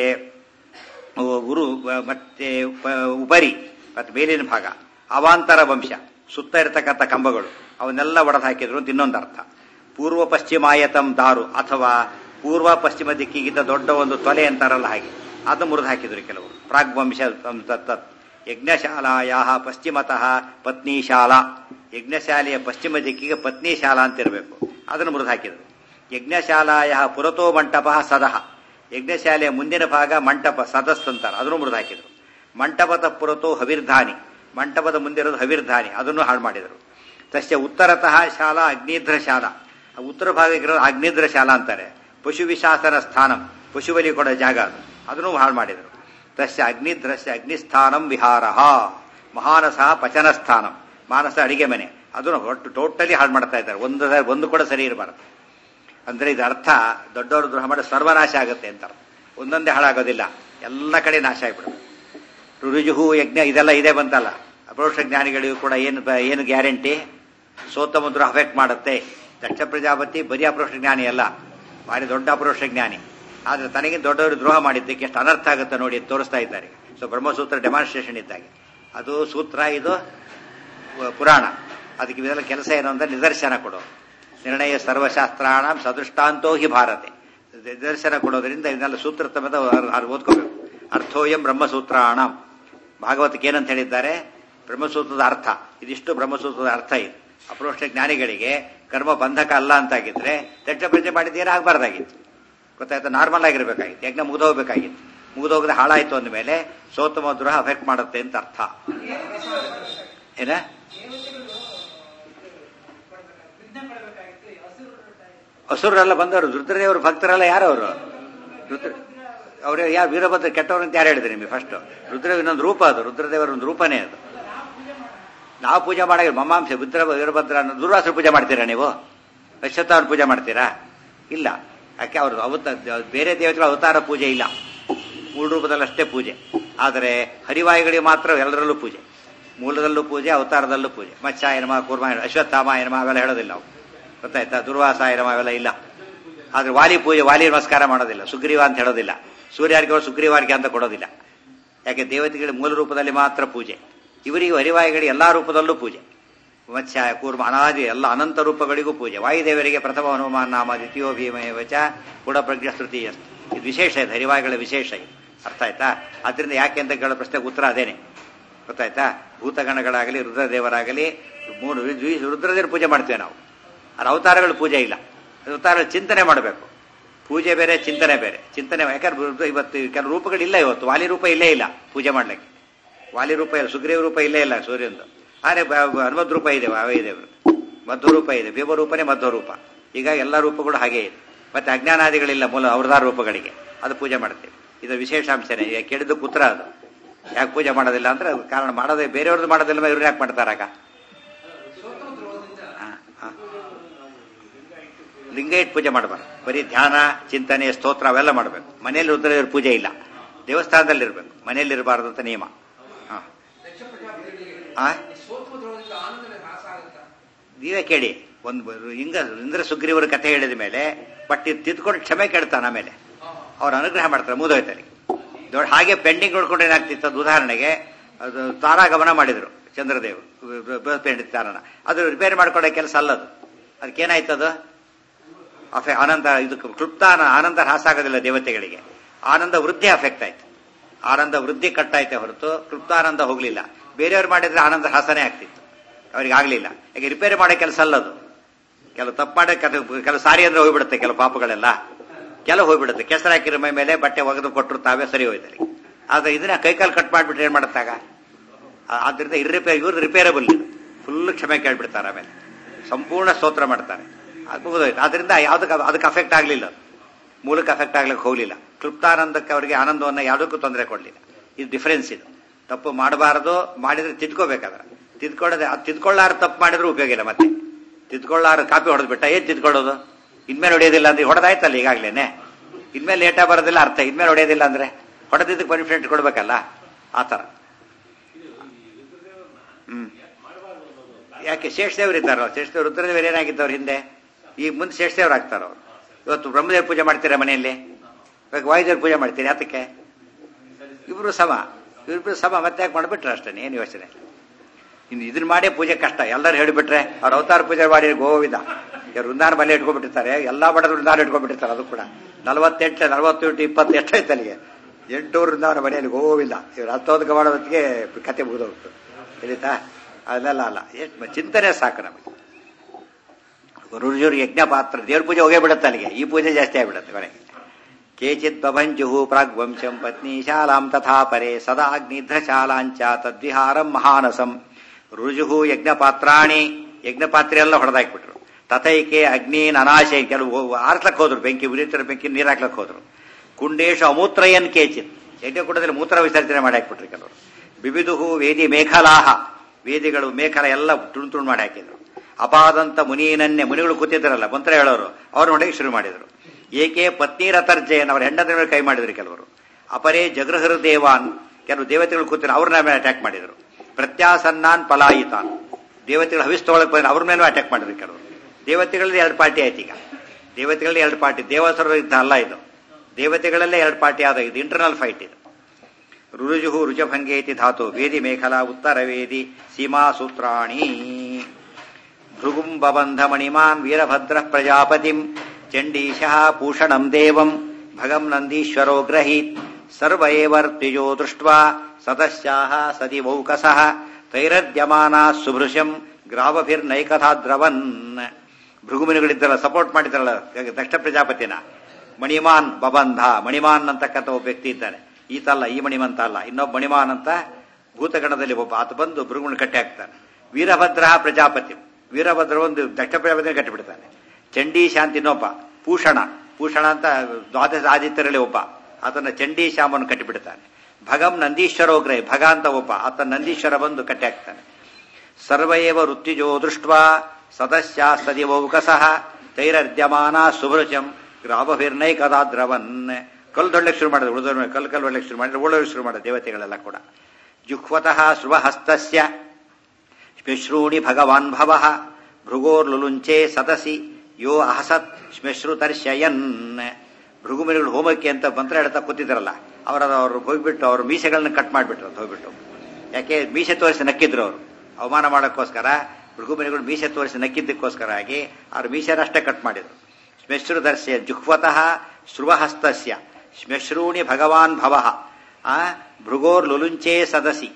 ಉರು ಮತ್ತೆ ಪ- ಉಪರಿ ಮತ್ತೆ ಮೇಲಿನ ಭಾಗ ಅವಾಂತರ ವಂಶ ಸುತ್ತ ಇರತಕ್ಕಂಥ ಕಂಬಗಳು ಅವನ್ನೆಲ್ಲ ಒಡೆದು ಹಾಕಿದ್ರು ಅಂತ ಇನ್ನೊಂದು ಅರ್ಥ ಪೂರ್ವ ಪಶ್ಚಿಮಾಯತಂ ದಾರು ಅಥವಾ ಪೂರ್ವ ಪಶ್ಚಿಮ ದಿಕ್ಕಿಗಿಂತ ದೊಡ್ಡ ಒಂದು ತೊಲೆ ಅಂತಾರಲ್ಲ ಹಾಗೆ ಅದು ಮುರಿದು ಹಾಕಿದ್ರು ಕೆಲವರು ಪ್ರಾಗ್ವಂಶ ತತ್ ಯಜ್ಞಶಾಲಾಯ ಪಶ್ಚಿಮತಃ ಪತ್ನಿಶಾಲಾ ಯಜ್ಞಶಾಲೆಯ ಪಶ್ಚಿಮ ದಿಕ್ಕಿಗೆ ಪತ್ನಿಶಾಲಾ ಅಂತ ಇರಬೇಕು ಅದನ್ನು ಮುರಿದು ಹಾಕಿದ್ರು ಯಜ್ಞಶಾಲಾಯ ಪುರತೋ ಮಂಟಪ ಸದಹ ಯಜ್ಞಶಾಲೆಯ ಮುಂದಿನ ಭಾಗ ಮಂಟಪ ಸದಸ್ ಅಂತಾರೆ ಅದನ್ನು ಮುರಿದು ಹಾಕಿದ್ರು ಮಂಟಪದ ಪುರತೋ ಹವಿರ್ಧಾನಿ ಮಂಟಪದ ಮುಂದಿರೋದು ಹವಿರ್ಧಾನಿ ಅದನ್ನು ಹಾಳು ಮಾಡಿದರು ತಸ್ಯ ಉತ್ತರತಃ ಶಾಲಾ ಅಗ್ನಿಧ್ರ ಶಾಲಾ ಆ ಉತ್ತರ ಭಾಗಕ್ಕಿರೋದು ಅಗ್ನಿಧ್ರ ಶಾಲಾ ಅಂತಾರೆ ಪಶು ವಿಶಾಸನ ಸ್ಥಾನಂ ಪಶು ಬಲಿ ಕೊಡೋ ಜಾಗ ಅದು ಅದನ್ನು ಹಾಳು ಮಾಡಿದರು ತಸ್ಯ ಅಗ್ನಿಧ್ರಸ್ಯ ಅಗ್ನಿಸ್ಥಾನಂ ವಿಹಾರ ಮಹಾನಸ ಪಚನ ಸ್ಥಾನಂ ಮಾನಸ ಅಡಿಗೆ ಮನೆ ಅದನ್ನು ಒಟ್ಟು ಟೋಟಲಿ ಹಾಳು ಮಾಡ್ತಾ ಇದ್ದಾರೆ ಒಂದು ಒಂದು ಕೂಡ ಸರಿ ಇರಬಾರದು ಅಂದ್ರೆ ಇದು ಅರ್ಥ ದೊಡ್ಡವರು ದ್ರೋಹ ಮಾಡಿ ಸರ್ವನಾಶ ಆಗುತ್ತೆ ಅಂತ ಅರ್ಥ. ಒಂದೊಂದೇ ಹಾಳಾಗೋದಿಲ್ಲ ಎಲ್ಲ ಕಡೆ ನಾಶ ಆಗ್ಬಿಡುತ್ತೆ ರುಜುಹು ಯಜ್ಞ ಇದೆಲ್ಲ ಇದೆ ಬಂತಲ್ಲ ಅಪರೋಕ್ಷ ಜ್ಞಾನಿಗಳಿಗೂ ಕೂಡ ಏನು ಬ- ಏನು ಗ್ಯಾರಂಟಿ ಸೋತ ಮುದ್ರ ಅಫೆಕ್ಟ್ ಮಾಡುತ್ತೆ ದಕ್ಷ ಪ್ರಜಾಪತಿ ಬರೀ ಅಪರೋಕ್ಷ ಜ್ಞಾನಿ ಅಲ್ಲ ಭಾರಿ ದೊಡ್ಡ ಅಪರೋಕ್ಷ ಜ್ಞಾನಿ ಆದ್ರೆ ತನಗೆ ದೊಡ್ಡವರು ದ್ರೋಹ ಮಾಡಿದ್ದಕ್ಕೆ ಎಷ್ಟು ಅನರ್ಥ ಆಗುತ್ತೆ ನೋಡಿ ಅಂತ ತೋರಿಸ್ತಾ ಇದ್ದಾರೆ ಸೊ ಬ್ರಹ್ಮಸೂತ್ರ ಡೆಮಾನ್ಸ್ಟ್ರೇಷನ್ ಇದ್ದಾಗೆ ಅದು ಸೂತ್ರ ಇದು ವ- ಪುರಾಣ ಅದಕ್ಕೆ ಇದೆಲ್ಲ ಕೆಲಸ ಏನು ಅಂತ ನಿದರ್ಶನ ಕೊಡೋ ನಿರ್ಣಯ ಸರ್ವಶಾಸ್ತ್ರಾಣ ಸದೃಷ್ಟಾಂತೋ ಹಿ ಭಾರತೆ ನಿದರ್ಶನ ಕೊಡೋದ್ರಿಂದ ಇದನ್ನೆಲ್ಲ ಸೂತ್ರ ತಮ್ಮದ ಓದ್ಕೋಬೇಕು ಅರ್ಥೋಯಂ ಬ್ರಹ್ಮಸೂತ್ರಾಣ ಭಾಗವತಕ್ಕೆ ಏನಂತ ಹೇಳಿದ್ದಾರೆ ಬ್ರಹ್ಮಸೂತ್ರದ ಅರ್ಥ ಇದಿಷ್ಟು ಬ್ರಹ್ಮಸೂತ್ರದ ಅರ್ಥ ಇದು ಅಪ್ರೋಷ್ಟ ಜ್ಞಾನಿಗಳಿಗೆ ಕರ್ಮ ಬಂಧಕ ಅಲ್ಲ ಅಂತಾಗಿದ್ರೆ ದಟ್ಟ ಪ್ರಜೆ ಮಾಡಿದ್ದು ಏನಾಗಬಾರ್ದಾಗಿತ್ತು ಗೊತ್ತಾಯ್ತಾ ನಾರ್ಮಲ್ ಆಗಿರ್ಬೇಕಾಗಿತ್ತು ಯಜ್ಞ ಮುಗಿದೋಗ್ಬೇಕಾಗಿತ್ತು ಮುಗಿದೋಗದೆ ಹಾಳಾಯ್ತು ಅಂದಮೇಲೆ ಸೋತಮ ದ್ರೋಹ ಅಫೆಕ್ಟ್ ಮಾಡುತ್ತೆ ಅಂತ ಅರ್ಥ ಏನ ಹಸುರರೆಲ್ಲ ಬಂದವರು ರುದ್ರದೇವರು ಭಕ್ತರೆಲ್ಲ ಯಾರು ಅವರು ರುದ್ರ ಅವ್ರು ಯಾರು ವೀರಭದ್ರ ಕೆಟ್ಟವರು ಅಂತ ಯಾರು ಹೇಳಿದ್ರು ನಿಮಗೆ ಫಸ್ಟ್ ರುದ್ರ ಇನ್ನೊಂದು ರೂಪ ಅದು ರುದ್ರದೇವರ ಒಂದು ರೂಪನೇ ಅದು ನಾವು ಪೂಜೆ ಮಾಡಾಗ ಮಮಾಂಸ ರುದ್ರ ವೀರಭದ್ರ ಅನ್ನೋ ದುರ್ವಾಸರು ಪೂಜೆ ಮಾಡ್ತೀರಾ ನೀವು ಅಶ್ವತ್ಥವ್ರ ಪೂಜೆ ಮಾಡ್ತೀರಾ ಇಲ್ಲ ಯಾಕೆ ಅವರು ಅವತ ಬೇರೆ ದೇವತೆಗಳ ಅವತಾರ ಪೂಜೆ ಇಲ್ಲ ಮೂಲ ರೂಪದಲ್ಲಷ್ಟೇ ಪೂಜೆ ಆದರೆ ಹರಿವಾಯುಗಳಿಗೆ ಮಾತ್ರ ಎಲ್ಲರಲ್ಲೂ ಪೂಜೆ ಮೂಲದಲ್ಲೂ ಪೂಜೆ ಅವತಾರದಲ್ಲೂ ಪೂಜೆ ಮತ್ಸ್ಯಾಯನಮ ಕೂರ್ಮ ಅಶ್ವತ್ಥಾಮಾಯನಮ ಅವೆಲ್ಲ ಹೇಳೋದಿಲ್ಲ ಅವು ಗೊತ್ತಾಯ್ತಾ ದುರ್ವಾಸಾಯನಮ ಅವೆಲ್ಲ ಇಲ್ಲ ಆದ್ರೆ ವಾಲಿ ಪೂಜೆ ವಾಲಿ ನಮಸ್ಕಾರ ಮಾಡೋದಿಲ್ಲ ಸುಗ್ರೀವ ಅಂತ ಹೇಳೋದಿಲ್ಲ ಸೂರ್ಯಾರ್ಗೆ ಸುಗ್ರೀವಾರ್ಗೆ ಅಂತ ಕೊಡೋದಿಲ್ಲ ಯಾಕೆ ದೇವತೆಗಳ ಮೂಲ ರೂಪದಲ್ಲಿ ಮಾತ್ರ ಪೂಜೆ ಇವರಿಗೆ ಹರಿವಾಯುಗಳಿಗೆ ಎಲ್ಲಾ ರೂಪದಲ್ಲೂ ಪೂಜೆ ಮತ್ಸ್ಯ ಕೂರ್ಮ ಅನಾದಿ ಎಲ್ಲ ಅನಂತ ರೂಪಗಳಿಗೂ ಪೂಜೆ ವಾಯುದೇವರಿಗೆ ಪ್ರಥಮ ಹನುಮಾನ್ ನಾಮ ದ್ವಿತೀಯೋ ಭೀಮವಚ ಕೂಡ ಪ್ರಜ್ಞ ಸ್ತುತಿ ಅಸ್ತು ಇದು ವಿಶೇಷ ಇದೆ ಹರಿವಾಯುಗಳ ವಿಶೇಷ ಇದು ಅರ್ಥ ಆಯ್ತಾ ಅದರಿಂದ ಯಾಕೆ ಅಂತ ಕೇಳೋ ಪ್ರಶ್ನೆಗೆ ಉತ್ತರ ಅದೇನೆ ಗೊತ್ತಾಯ್ತಾ ಭೂತಗಣಗಳಾಗಲಿ ರುದ್ರದೇವರಾಗಲಿ ಮೂರು ದ್ವಿ- ರುದ್ರದೇವ್ರ ಪೂಜೆ ಮಾಡ್ತೇವೆ ನಾವು ಅದು ಅವತಾರಗಳ ಪೂಜೆ ಇಲ್ಲ ಅವತಾರಗಳ ಚಿಂತನೆ ಮಾಡಬೇಕು ಪೂಜೆ ಬೇರೆ ಚಿಂತನೆ ಬೇರೆ ಚಿಂತನೆ ಯಾಕಂದ್ರೆ ರುದ್ರ- ಇವತ್ತು ಕೆಲವು ರೂಪಗಳಿಲ್ಲ ಇವತ್ತು ವಾಲಿ ರೂಪ ಇಲ್ಲೇ ಇಲ್ಲ ಪೂಜೆ ಮಾಡ್ಲಿಕ್ಕೆ ವಾಲಿ ರೂಪ ಇಲ್ಲ ಸುಗ್ರೀವ ರೂಪ ಇಲ್ಲೇ ಇಲ್ಲ ಸೂರ್ಯಂದು ಆದರೆ ಹನುಮದ್ ರೂಪ ಇದೆ ಅವೇ ಇದೆ ಮಧ್ವ ರೂಪ ಇದೆ ಭೀಮ ರೂಪನೇ ಮಧ್ವ ರೂಪ ಈಗ ಎಲ್ಲ ರೂಪಗಳು ಹಾಗೆ ಇದೆ ಮತ್ತೆ ಅಜ್ಞಾನಾದಿಗಳಿಲ್ಲ ಮೂಲ ಅವರದಾರ ರೂಪಗಳಿಗೆ ಅದು ಪೂಜೆ ಮಾಡ್ತೇವೆ ಇದು ವಿಶೇಷಾಂಶನೇ ಈಗ ಕೆಡಿದ ಪುತ್ರ ಅದು ಯಾಕೆ ಪೂಜೆ ಮಾಡೋದಿಲ್ಲ ಅಂದ್ರೆ ಅದು ಕಾರಣ ಮಾಡೋದೇ ಬೇರೆಯವ್ರದ್ದು ಮಾಡೋದಿಲ್ಲ ಇವ್ರು ಯಾಕೆ ಮಾಡ್ತಾರಾಗ ಹಾ, ಹಾ. ಲಿಂಗ ಇಟ್ಟು ಪೂಜೆ ಮಾಡಬಾರ್ದು ಬರೀ ಧ್ಯಾನ ಚಿಂತನೆ ಸ್ತೋತ್ರ ಅವೆಲ್ಲ ಮಾಡಬೇಕು ಮನೆಯಲ್ಲಿ ರುದ್ರದೇವ್ರ ಪೂಜೆ ಇಲ್ಲ ದೇವಸ್ಥಾನದಲ್ಲಿ ಇರಬೇಕು ಮನೆಯಲ್ಲಿ ಇರಬಾರ್ದು ಅಂತ ನಿಯಮ ಹಾ. ಆ? ನೀವೇ ಕೇಳಿ ಒಂದು ಹಿಂಗ ಇಂದ್ರ ಸುಗ್ರೀವರ ಕಥೆ ಹೇಳಿದ ಮೇಲೆ ಬಟ್ ಇದು ತಿದ್ಕೊಂಡು ಕ್ಷಮೆ ಕೇಳ್ತಾನೆ ಆಮೇಲೆ ಅವ್ರ ಅನುಗ್ರಹ ಮಾಡ್ತಾರೆ ಮುದೋಯ್ತಲ್ಲಿ ದೊಡ್ಡ ಹಾಗೆ ಪೆಂಡಿಂಗ್ ನೋಡ್ಕೊಂಡು ಏನಾಗ್ತಿತ್ತು ಅದು ಉದಾಹರಣೆಗೆ ಅದು ತಾರಾಗಮನ ಮಾಡಿದ್ರು ಚಂದ್ರದೇವರು ಪೆಂಡಿತ್ ತಾರನ ಅದು ರಿಪೇರಿ ಮಾಡ್ಕೊಳ್ಳೋ ಕೆಲಸ ಅಲ್ಲದು ಅದಕ್ಕೇನಾಯ್ತು ಅದು ಅಫೆ ಆನಂದ ಇದಕ್ಕೆ ಕ್ಲುಪ್ತಾನ ಆನಂದ ಹ್ರಾಸ ಆಗೋದಿಲ್ಲ ದೇವತೆಗಳಿಗೆ ಆನಂದ ವೃದ್ಧಿ ಅಫೆಕ್ಟ್ ಆಯ್ತು ಆನಂದ ವೃದ್ಧಿ ಕಟ್ಟಾಯ್ತೆ ಹೊರತು ಕ್ಲುಪ್ತಾನಂದ ಹೋಗ್ಲಿಲ್ಲ ಬೇರೆಯವ್ರು ಮಾಡಿದ್ರೆ ಆನಂದ ಹ್ರಾಸನೇ ಆಗ್ತಿತ್ತು ಅವ್ರಿಗೆ ಆಗ್ಲಿಲ್ಲ ಈಗ ರಿಪೇರಿ ಮಾಡೋ ಕೆಲಸ ಅಲ್ಲದು ಕೆಲವು ತಪ್ಪು ಮಾಡೋ ಕೆಲವು ಕೆಲವು ಸಾರಿ ಅಂದ್ರೆ ಹೋಗ್ಬಿಡುತ್ತೆ ಕೆಲವು ಪಾಪಗಳೆಲ್ಲ ಕೆಲವು ಹೋಗ್ಬಿಡುತ್ತೆ ಕೆಸರು ಹಾಕಿರೋ ಮೈ ಮೇಲೆ ಬಟ್ಟೆ ಒಗೆದು ಕೊಟ್ಟರು ತಾವೇ ಸರಿ ಹೋಯ್ತಲ್ಲಿ ಆದ್ರೆ ಇದನ್ನ ಕೈಕಾಲು ಕಟ್ ಮಾಡ್ಬಿಟ್ರೆ ಏನ್ ಮಾಡುತ್ತಾಗ ಆದ್ರಿಂದ ಇರ್ರಿಪೇರ್ ಇವ್ರು ರಿಪೇರಬಲ್ ಫುಲ್ ಕ್ಷಮೆ ಕೇಳ್ಬಿಡ್ತಾರೆ ಆಮೇಲೆ ಸಂಪೂರ್ಣ ಸ್ತೋತ್ರ ಮಾಡ್ತಾರೆ ಅದು ಮುಗಿದೋಯ್ತು ಆದ್ರಿಂದ ಯಾವ್ದಕ್ಕೆ ಅದಕ್ಕೆ ಅಫೆಕ್ಟ್ ಆಗಲಿಲ್ಲ ಮೂಲಕ್ಕೆ ಅಫೆಕ್ಟ್ ಆಗ್ಲಿಕ್ಕೆ ಹೋಗಲಿಲ್ಲ ಕ್ಲುಪ್ತಾನಂದಕ್ಕೆ ಅವರಿಗೆ ಆನಂದವನ್ನ ಯಾವುದಕ್ಕೂ ತೊಂದರೆ ಕೊಡಲಿಲ್ಲ ಇದು ಡಿಫರೆನ್ಸ್ ಇದು ತಪ್ಪು ಮಾಡಬಾರದು ಮಾಡಿದ್ರೆ ತಿದ್ಕೋಬೇಕಾದ್ರೆ ತಿದ್ಕೊಳ್ಳೋದೆ ಅದು ತಿದ್ಕೊಳ್ಳಾರ ತಪ್ಪು ಮಾಡಿದ್ರು ಉಪಯೋಗ ಇಲ್ಲ ಮತ್ತೆ ತಿದ್ಕೊಳ್ಳಾರ ಕಾಪಿ ಹೊಡೆದ್ಬಿಟ್ಟ ಏನ್ ತಿದ್ಕೊಳ್ಳೋದು ಇನ್ಮೇಲೆ ಹೊಡೆಯೋದಿಲ್ಲ ಅಂದ್ರೆ ಹೊಡೆದಾಯ್ತಲ್ಲ ಈಗಾಗ್ಲೇನೆ ಇನ್ಮೇಲೆ ಲೇಟಾಗಿ ಬರೋದಿಲ್ಲ ಅರ್ಥ ಇನ್ಮೇಲೆ ಹೊಡೆಯೋದಿಲ್ಲ ಅಂದ್ರೆ ಹೊಡೆದಿದ್ದಕ್ಕೆ ಪನಿಷ್ಮೆಂಟ್ ಕೊಡ್ಬೇಕಲ್ಲ ಆ ಥರ ಹ್ಮ್ ಯಾಕೆ ಶೇಷದೇವ್ರು ಇದ್ದಾರಲ್ಲ ಶೇಷದೇವ್ರು ರುದ್ರದೇವರು ಏನಾಗಿದ್ದವ್ರು ಹಿಂದೆ ಈಗ ಮುಂದೆ ಶೇಷದೇವ್ರು ಆಗ್ತಾರ ಅವ್ರು ಇವತ್ತು ಬ್ರಹ್ಮದೇವ್ರ ಪೂಜೆ ಮಾಡ್ತೀರಾ ಮನೆಯಲ್ಲಿ ಇವಾಗ ವಾಯುದೇವ್ರ ಪೂಜೆ ಮಾಡ್ತೀರಿ ಯಾತಕ್ಕೆ ಇಬ್ರು ಸಮ ಇಬ್ರು ಸಮ ಮತ್ತೆ ಯಾಕೆ ಮಾಡ್ಬಿಟ್ರೆ ಅಷ್ಟೇ ಏನು ಯೋಚನೆ ಇನ್ನು ಇದನ್ನ ಮಾಡೇ ಪೂಜೆ ಕಷ್ಟ ಎಲ್ಲರೂ ಹೇಳಿಬಿಟ್ರೆ ಅವ್ರ ಅವತಾರ ಪೂಜೆ ಮಾಡಿ ಗೋವಿದ ಇವ್ರು ವೃಂದಾನ ಮನೆ ಇಟ್ಕೊಂಡ್ಬಿಟ್ಟಿರ್ತಾರೆ ಎಲ್ಲಾ ಬಡದ ವೃಂದಾನ ಇಟ್ಕೊಂಡ್ಬಿಟ್ಟಿರ್ತಾರೆ ಅದು ಕೂಡ ನಲವತ್ತೆಂಟು ನಲವತ್ತೆಂಟು ಇಪ್ಪತ್ತು ಎಷ್ಟಾಯ್ತು ಅಲ್ಲಿಗೆ ಎಂಟೂರು ವೃಂದಾವನ ಮನೆಯಲ್ಲಿ ಗೋವಿಂದ ಇವ್ರು ಹತ್ತೋದಕ್ಕೆ ಮಾಡೋ ಹೊತ್ತಿಗೆ ಕತೆ ಮುಗಿದೋಗ್ತು ತಿಳಿತಾ ಅದೆಲ್ಲ ಅಲ್ಲ ಎಷ್ಟು ಚಿಂತನೆ ಸಾಕು ನಮಗೆ ಗುರುಜೂರು ಯಜ್ಞ ಪಾತ್ರ ದೇವ್ರ ಪೂಜೆ ಹೋಗೇ ಬಿಡುತ್ತೆ ಅಲ್ಲಿಗೆ ಈ ಪೂಜೆ ಜಾಸ್ತಿ ಆಗಿಬಿಡುತ್ತೆ ಕೊನೆಗೆ ಕೇಚಿತ್ ಬಭಂಜು ಪ್ರಾಗ್ವಂಶಂ ಪತ್ನಿ ಶಾಲಾಂ ತಥಾ ಪರೆ ಸದಾ ಅಗ್ನಿಧ್ರಶಾಲಾಂಚ ತದ್ವಿಹಾರಂ ಮಹಾನಸಂ ರುಜುಹು ಯಜ್ಞ ಪಾತ್ರಾಣಿ ಯಜ್ಞ ಪಾತ್ರೆ ಎಲ್ಲ ಹೊಡೆದಾಕ್ಬಿಟ್ರು ತಥೈಕೆ ಅಗ್ನಿ ಅನಾಶೆ ಕೆಲವು ಆರ್ಸ್ಲಕ್ ಹೋದ್ರು ಬೆಂಕಿ ಉರಿತರ ಬೆಂಕಿ ನೀರ್ ಹಾಕ್ಲಕ್ ಹೋದ್ರು ಕುಂಡೇಶು ಅಮೂತ್ರಯನ್ ಕೇಚಿತ್ ಯಜ್ಞ ಕೂಡದಲ್ಲಿ ಮೂತ್ರ ವಿಸರ್ಜನೆ ಮಾಡಿ ಹಾಕ್ಬಿಟ್ರು ಕೆಲವರು ಬಿಬಿದುಹು ವೇದಿ ಮೇಖಲಾಹ ವೇದಿಗಳು ಮೇಖಲ ಎಲ್ಲ ತುಂಡು ತುಂಡು ಮಾಡಿ ಹಾಕಿದ್ರು ಅಪಾದಂತ ಮುನೀನನ್ನೇ ಮುನಿಗಳು ಕೂತಿದ್ರಲ್ಲ ಮಂತ್ರ ಹೇಳೋರು ಅವ್ರು ನೋಡಿ ಶುರು ಮಾಡಿದ್ರು ಏಕೆ ಪತ್ನಿ ರತರ್ಜಯನ್ ಅವ್ರ ಹೆಂಡದ ಮೇಲೆ ಕೈ ಮಾಡಿದ್ರು ಕೆಲವರು ಅಪರೇ ಜಗೃಹೃ ದೇವಾನ್ ಕೆಲವು ದೇವತೆಗಳು ಕೂತಿದ್ರು ಅವ್ರನ್ನ ಮೇಲೆ ಅಟ್ಯಾಕ್ ಮಾಡಿದ್ರು ಪ್ರತ್ಯಾಸನ್ನಾನ್ ಪಲಾಯಿತಾನ್ ದೇವತೆಗಳು ಹವಿಸ್ತೊಳಗೆ ಬಂದ್ರೆ ಅವ್ರ ಮೇಲೂ ಅಟ್ಯಾಕ್ ಮಾಡಿದ್ರು ಕೆಲವರು ದೇವತೆಗಳಲ್ಲಿ ಎರಡು ಪಾರ್ಟಿ ಆಯ್ತು ಈಗ ದೇವತೆಗಳಲ್ಲಿ ಎರಡು ಪಾರ್ಟಿ ದೇವಸರ ಯುದ್ಧ ಅಲ್ಲ ಇದು ದೇವತೆಗಳಲ್ಲೇ ಎರಡು ಪಾರ್ಟಿ ಆದ ಇದು ಇಂಟರ್ನಲ್ ಫೈಟ್ ಇದು ರುರುಜುಹು ರುಜಭಂಗೇತಿ ಧಾತು ವೇದಿ ಮೇಖಲಾ ಉತ್ತರ ವೇದಿ ಸೀಮಾ ಸೂತ್ರಾಣಿ ಭೃಗುಂ ಬಬಂಧ ಮಣಿಮಾನ್ ವೀರಭದ್ರ ಪ್ರಜಾಪತಿಂ ಚಂಡೀಶಃ ಪೂಷಣಂ ದೇವಂ ಭಗಂ ನಂದೀಶ್ವರೋ ಗ್ರಹೀತ್ ಸರ್ವ ಏವರ್ತಿಜೋ ದೃಷ್ಟ್ವಾ ಸದಸ್ಯಾಹ ಸದಿ ಮೌಕಸಃ ತೈರದ್ಯಮಾನ ಸುಭೃಶಂ ಗ್ರಾವಭಿರ್ನೈಕಥಾ ದ್ರವನ್ ಭೃಗುಮಿನಿಗಳಿದ್ದಲ್ಲ ಸಪೋರ್ಟ್ ಮಾಡಿದ್ರಲ್ಲ ದಕ್ಷ ಪ್ರಜಾಪತಿನ ಮಣಿಮಾನ್ ಬಬಂಧ ಮಣಿಮಾನ್ ಅಂತಕ್ಕಂಥ ಒಬ್ಬ ವ್ಯಕ್ತಿ ಇದ್ದಾನೆ ಈತಲ್ಲ ಈ ಮಣಿಮಂತ ಅಲ್ಲ ಇನ್ನೊಬ್ಬ ಮಣಿಮಾನ್ ಅಂತ ಭೂತಗಣದಲ್ಲಿ ಒಬ್ಬ ಆತ ಬಂದು ಭೃಗುಮನ ಕಟ್ಟಿ ಹಾಕ್ತಾನೆ ವೀರಭದ್ರ ಪ್ರಜಾಪತಿ ವೀರಭದ್ರ ಒಂದು ದಕ್ಷ ಪ್ರಜಾಪತಿನ ಕಟ್ಟಿಬಿಡ್ತಾನೆ ಚಂಡೀ ಶಾಂತಿ ಇನ್ನೊಬ್ಬ ಭೂಷಣ ಭೂಷಣ ಅಂತ ದ್ವಾದಶ ಆದಿತ್ಯರಲ್ಲಿ ಒಬ್ಬ ಆತನ ಚಂಡೀ ಶಾಮನ್ನು ಕಟ್ಟಿಬಿಡ್ತಾನೆ ಭಗಂ ನಂದೀಶ್ವರೋಗ್ರಹ ಭಗ ಅಂತ ಒಬ್ಬ ಆತ ನಂದೀಶ್ವರ ಬಂದು ಕಟ್ಟಿ ಹಾಕ್ತಾನೆ ಸರ್ವಯವ ವೃತ್ತಿಜೋ ದೃಷ್ಟ ಸದಸ್ಯ ಸದಿವೌಕಸಃ ತೈರರ್ದ್ಯಮಾನ ಸುಭೃಚಂ ಗ್ರಾಮಭಿರ್ನೈ ಕದಾ ದ್ರವನ್ ಕಲ್ ದೊಡ್ಡಕ್ಕೆ ಶುರು ಮಾಡಿದ್ರು ಉಳಿದವ್ರ ಮೇಲೆ ಕಲ್ ಕಲ್ ಒಳ್ಳೆಗೆ ಶುರು ಮಾಡಿದ್ರೆ ಉಳೋರು ಶುರು ಮಾಡಿದ್ರು ದೇವತೆಗಳೆಲ್ಲ ಕೂಡ ಜುಹ್ವತಃ ಶೃವಹಸ್ತಸ್ಯ ಶ್ಮಶ್ರೂಣಿ ಭಗವಾನ್ ಭವ ಭೃಗೋರ್ಲುಲುಂಚೆ ಸದಸಿ ಯೋ ಅಹಸತ್ ಶ್ಮಶ್ರುತರ್ಶಯನ್ ಭೃಗುಮಿನಿಗಳು ಹೋಮಕ್ಕೆ ಅಂತ ಮಂತ್ರ ಹೇಳ್ತಾ ಕೂತಿದ್ರಲ್ಲ ಅವರ ಅವ್ರು ಹೋಗ್ಬಿಟ್ಟು ಅವ್ರ ಮೀಸೆಗಳನ್ನ ಕಟ್ ಮಾಡಿಬಿಟ್ರು ಅಂತ ಹೋಗ್ಬಿಟ್ಟು ಯಾಕೆ ಮೀಸೆ ತೋರಿಸಿ ನಕ್ಕಿದ್ರು ಅವರು ಅವಮಾನ ಮಾಡೋಕ್ಕೋಸ್ಕರ ಭೃಗುಮಿನಿಗಳು ಮೀಸೆ ತೋರಿಸಿ ನಕ್ಕಿದ್ದಕ್ಕೋಸ್ಕರ ಆಗಿ ಅವ್ರ ಮೀಸೆನಷ್ಟೇ ಕಟ್ ಮಾಡಿದ್ರು ಶ್ಮಶ್ರುದರ್ಶ್ಯ ಜುಹ್ವತಃ ಶ್ರುವಹಸ್ತಸ್ಯ ಶ್ಮಶ್ರೂಣಿ ಭಗವಾನ್ ಭವ ಆ ಭೃಗೋರ್ ಲುಲುಂಚೇ ಸದಸಿ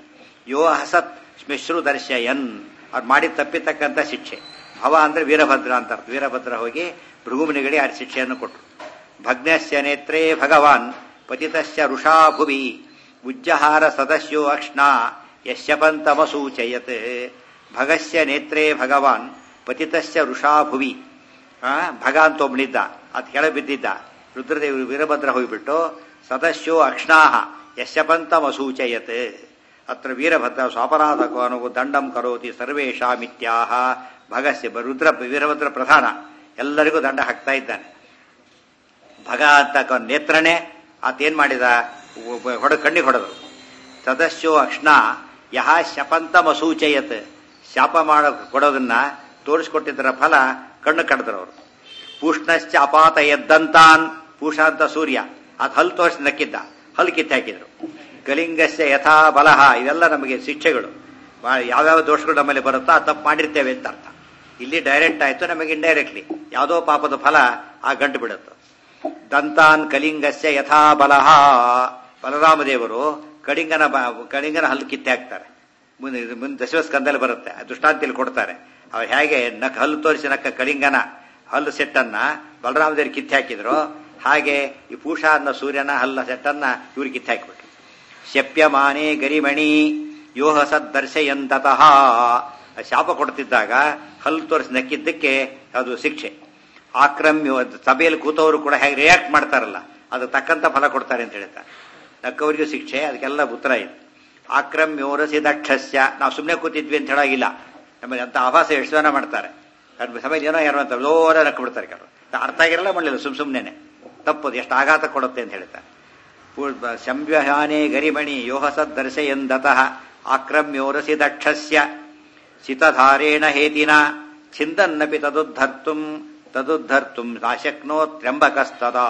ಯೋ ಹಸತ್ ಶ್ಮಿಶ್ರು ದರ್ಶಯನ್ ಅವ್ರು ಮಾಡಿದ ತಪ್ಪಿತಕ್ಕಂಥ ಶಿಕ್ಷೆ ಭವ ಅಂದ್ರೆ ವೀರಭದ್ರ ಅಂತ ಅರ್ಥ ವೀರಭದ್ರ ಹೋಗಿ ಭೃಗುಮುನಿಗಳಿಗೆ ಆ ಶಿಕ್ಷೆಯನ್ನು ಕೊಟ್ಟರು ಭಗ್ನಸ್ಯ ನೇತ್ರೇ ಭಗವಾನ್ ಪತಿತಸ್ಯ ಋಷಾ ಭುವಿ ಉಜ್ಜಹಾರ ಸದಸ್ಯೋ ಅಕ್ಷ್ಣ ಯಶ್ಯಪಂತಮಸೂಚಯತ್ ಭಗಸ್ಯ ನೇತ್ರೇ ಭಗವಾನ್ ಪತಿತಸ್ಯ ಋಷಾ ಭುವಿ ಆ, ಭಗ ಅಂತ ಒಬ್ಬನಿದ್ದ ಅದು ಕೆಳಗೆ ಬಿದ್ದಿದ್ದ ರುದ್ರದೇವರು ವೀರಭದ್ರ ಹೋಗ್ಬಿಟ್ಟು ಸದಸ್ಯೋ ಅಕ್ಷ್ಣಾಹ ಯಶ್ಯಪಂತಮಸೂಚಯತ್ ಅತ್ರ ವೀರಭದ್ರ ಸ್ವಾಪರಾಧಕೋ ಅನುಗು ದಂಡಂ ಕರೋತಿ ಸರ್ವೇಶಾಮಿತ್ಯಾಹ ಭಗಸ್ಯ ರುದ್ರ ವೀರಭದ್ರ ಪ್ರಧಾನ ಎಲ್ಲರಿಗೂ ದಂಡ ಹಾಕ್ತಾ ಇದ್ದಾನೆ ಭಗ ಅಂತ ನೇತ್ರನೇ ಆತೇನ್ ಮಾಡಿದ ಹೊಡ ಕಣ್ಣಿಗೆ ಹೊಡೆದು ಸದಸ್ಯೋ ಅಕ್ಷ್ಣ ಯಹ ಶಪಂತಮಸೂಚಯತ್ ಶಾಪ ಮಾಡ ಕೊಡೋದನ್ನ ತೋರಿಸ್ಕೊಟ್ಟಿದ್ದರ ಫಲ ಕಣ್ಣು ಕಡ್ದ್ರು ಅವರು ಪೂಷ್ಣಶ್ಚ ಅಪಾತ ಎದ್ದಂತಾನ್ ಪೂಷ ಅಂತ ಸೂರ್ಯ ಅದು ಹಲ್ ತೋರಿಸಿ ನಕ್ಕಿದ್ದ ಹಲ್ ಕಿತ್ತು ಹಾಕಿದ್ರು ಕಲಿಂಗಸ್ಯ ಯಥಾ ಬಲಹ ಇವೆಲ್ಲ ನಮಗೆ ಶಿಕ್ಷೆಗಳು ಬಾ- ಯಾವ್ಯಾವ ದೋಷಗಳು ನಮ್ಮಲ್ಲಿ ಬರುತ್ತೋ ಆ ತಪ್ಪು ಮಾಡಿರ್ತೇವೆ ಅಂತ ಅರ್ಥ ಇಲ್ಲಿ ಡೈರೆಕ್ಟ್ ಆಯ್ತು ನಮಗೆ ಇಂಡೈರೆಕ್ಟ್ಲಿ ಯಾವುದೋ ಪಾಪದ ಫಲ ಆ ಗಂಟು ಬಿಡುತ್ತೆ ದಂತಾನ್ ಕಲಿಂಗಸ್ಯ ಯಥಾ ಬಲಹ ಬಲರಾಮದೇವರು ಕಳಿಂಗನ ಬ- ಕಳಿಂಗನ ಹಲ್ಲು ಕಿತ್ತೆ ಹಾಕ್ತಾರೆ ಮುಂದೆ ಇದು ಮುಂದೆ ದಶಮ ಸ್ಕಂದಲ್ಲಿ ಬರುತ್ತೆ ಆ ದೃಷ್ಟಾಂತಿಯಲ್ಲಿ ಕೊಡ್ತಾರೆ ಅವ್ರು ಹೇಗೆ ನಕ್ ಹಲ್ಲು ತೋರಿಸಿ ನಕ್ಕ ಕಳಿಂಗನ ಹಲ್ಲು ಸೆಟ್ಟನ್ನ ಬಲರಾಮದೇವರು ಕಿತ್ತೆ ಹಾಕಿದ್ರು ಹಾಗೆ ಈ ಪೂಷ ಅನ್ನೋ ಸೂರ್ಯನ ಹಲ್ಲ ಸೆಟ್ಟನ್ನ ಇವ್ರು ಕಿತ್ತೆ ಹಾಕಿಬಿಟ್ರು ಶಪ್ಯಮಾನೆ ಗರಿಮಣಿ ಯೋಹ ಸದ್ದರ್ಶಯಂತತಃ ಶಾಪ ಕೊಡ್ತಿದ್ದಾಗ ಹಲ್ಲು ತೋರಿಸಿ ನಕ್ಕಿದ್ದಕ್ಕೆ ಅದು ಶಿಕ್ಷೆ ಆಕ್ರಮ್ಯ ಸಭೆಯಲ್ಲಿ ಕೂತವರು ಕೂಡ ಹೇಗೆ ರಿಯಾಕ್ಟ್ ಮಾಡ್ತಾರಲ್ಲ ಅದು ತಕ್ಕಂತ ಫಲ ಕೊಡ್ತಾರೆ ಅಂತ ಹೇಳ್ತಾರೆ ನಕ್ಕವರಿಗೂ ಶಿಕ್ಷೆ ಅದಕ್ಕೆಲ್ಲ ಉತ್ತರ ಇದೆ ಆಕ್ರಮ್ಯೋರಸಿ ದಕ್ಷಸ್ಯ ನಾವು ಸುಮ್ಮನೆ ಕೂತಿದ್ವಿ ಅಂತ ಹೇಳಾಗಿಲ್ಲ ನಮಗೆ ಅಂತ ಆಭಾಸ ಎಷ್ಟು ಜನ ಮಾಡ್ತಾರೆ ಅದ್ ಸಮಯ ಏನೋ ಯಾರೋ ಅಂತ ಲೋರ ನಕ್ಕ ಬಿಡ್ತಾರೆ ಕೆಲವರು ಅರ್ಥ ಆಗಿರಲ್ಲ ಮಾಡಲಿಲ್ಲ ಸುಮ್ ಸುಮ್ಮನೆ ತಪ್ಪದು ಎಷ್ಟು ಆಘಾತ ಕೊಡುತ್ತೆ ಅಂತ ಹೇಳ್ತಾರೆ ಸಂವ್ಯಹಾನೆ ಗರಿಮಣಿ ಯೋಹಸದ್ ದರ್ಶಯಂದತಃ ಆಕ್ರಮ್ಯೋರಸಿ ದಕ್ಷಸ್ಯ ಸಿತಧಾರೇಣ ಹೇತಿನ ಛಿಂದನ್ನಪಿ ತದುದ್ಧರ್ತುಂ ತದುದ್ಧರ್ತುಂ ನಾಶಕ್ನೋತ್ರ್ಯಂಬಕಸ್ತದಾ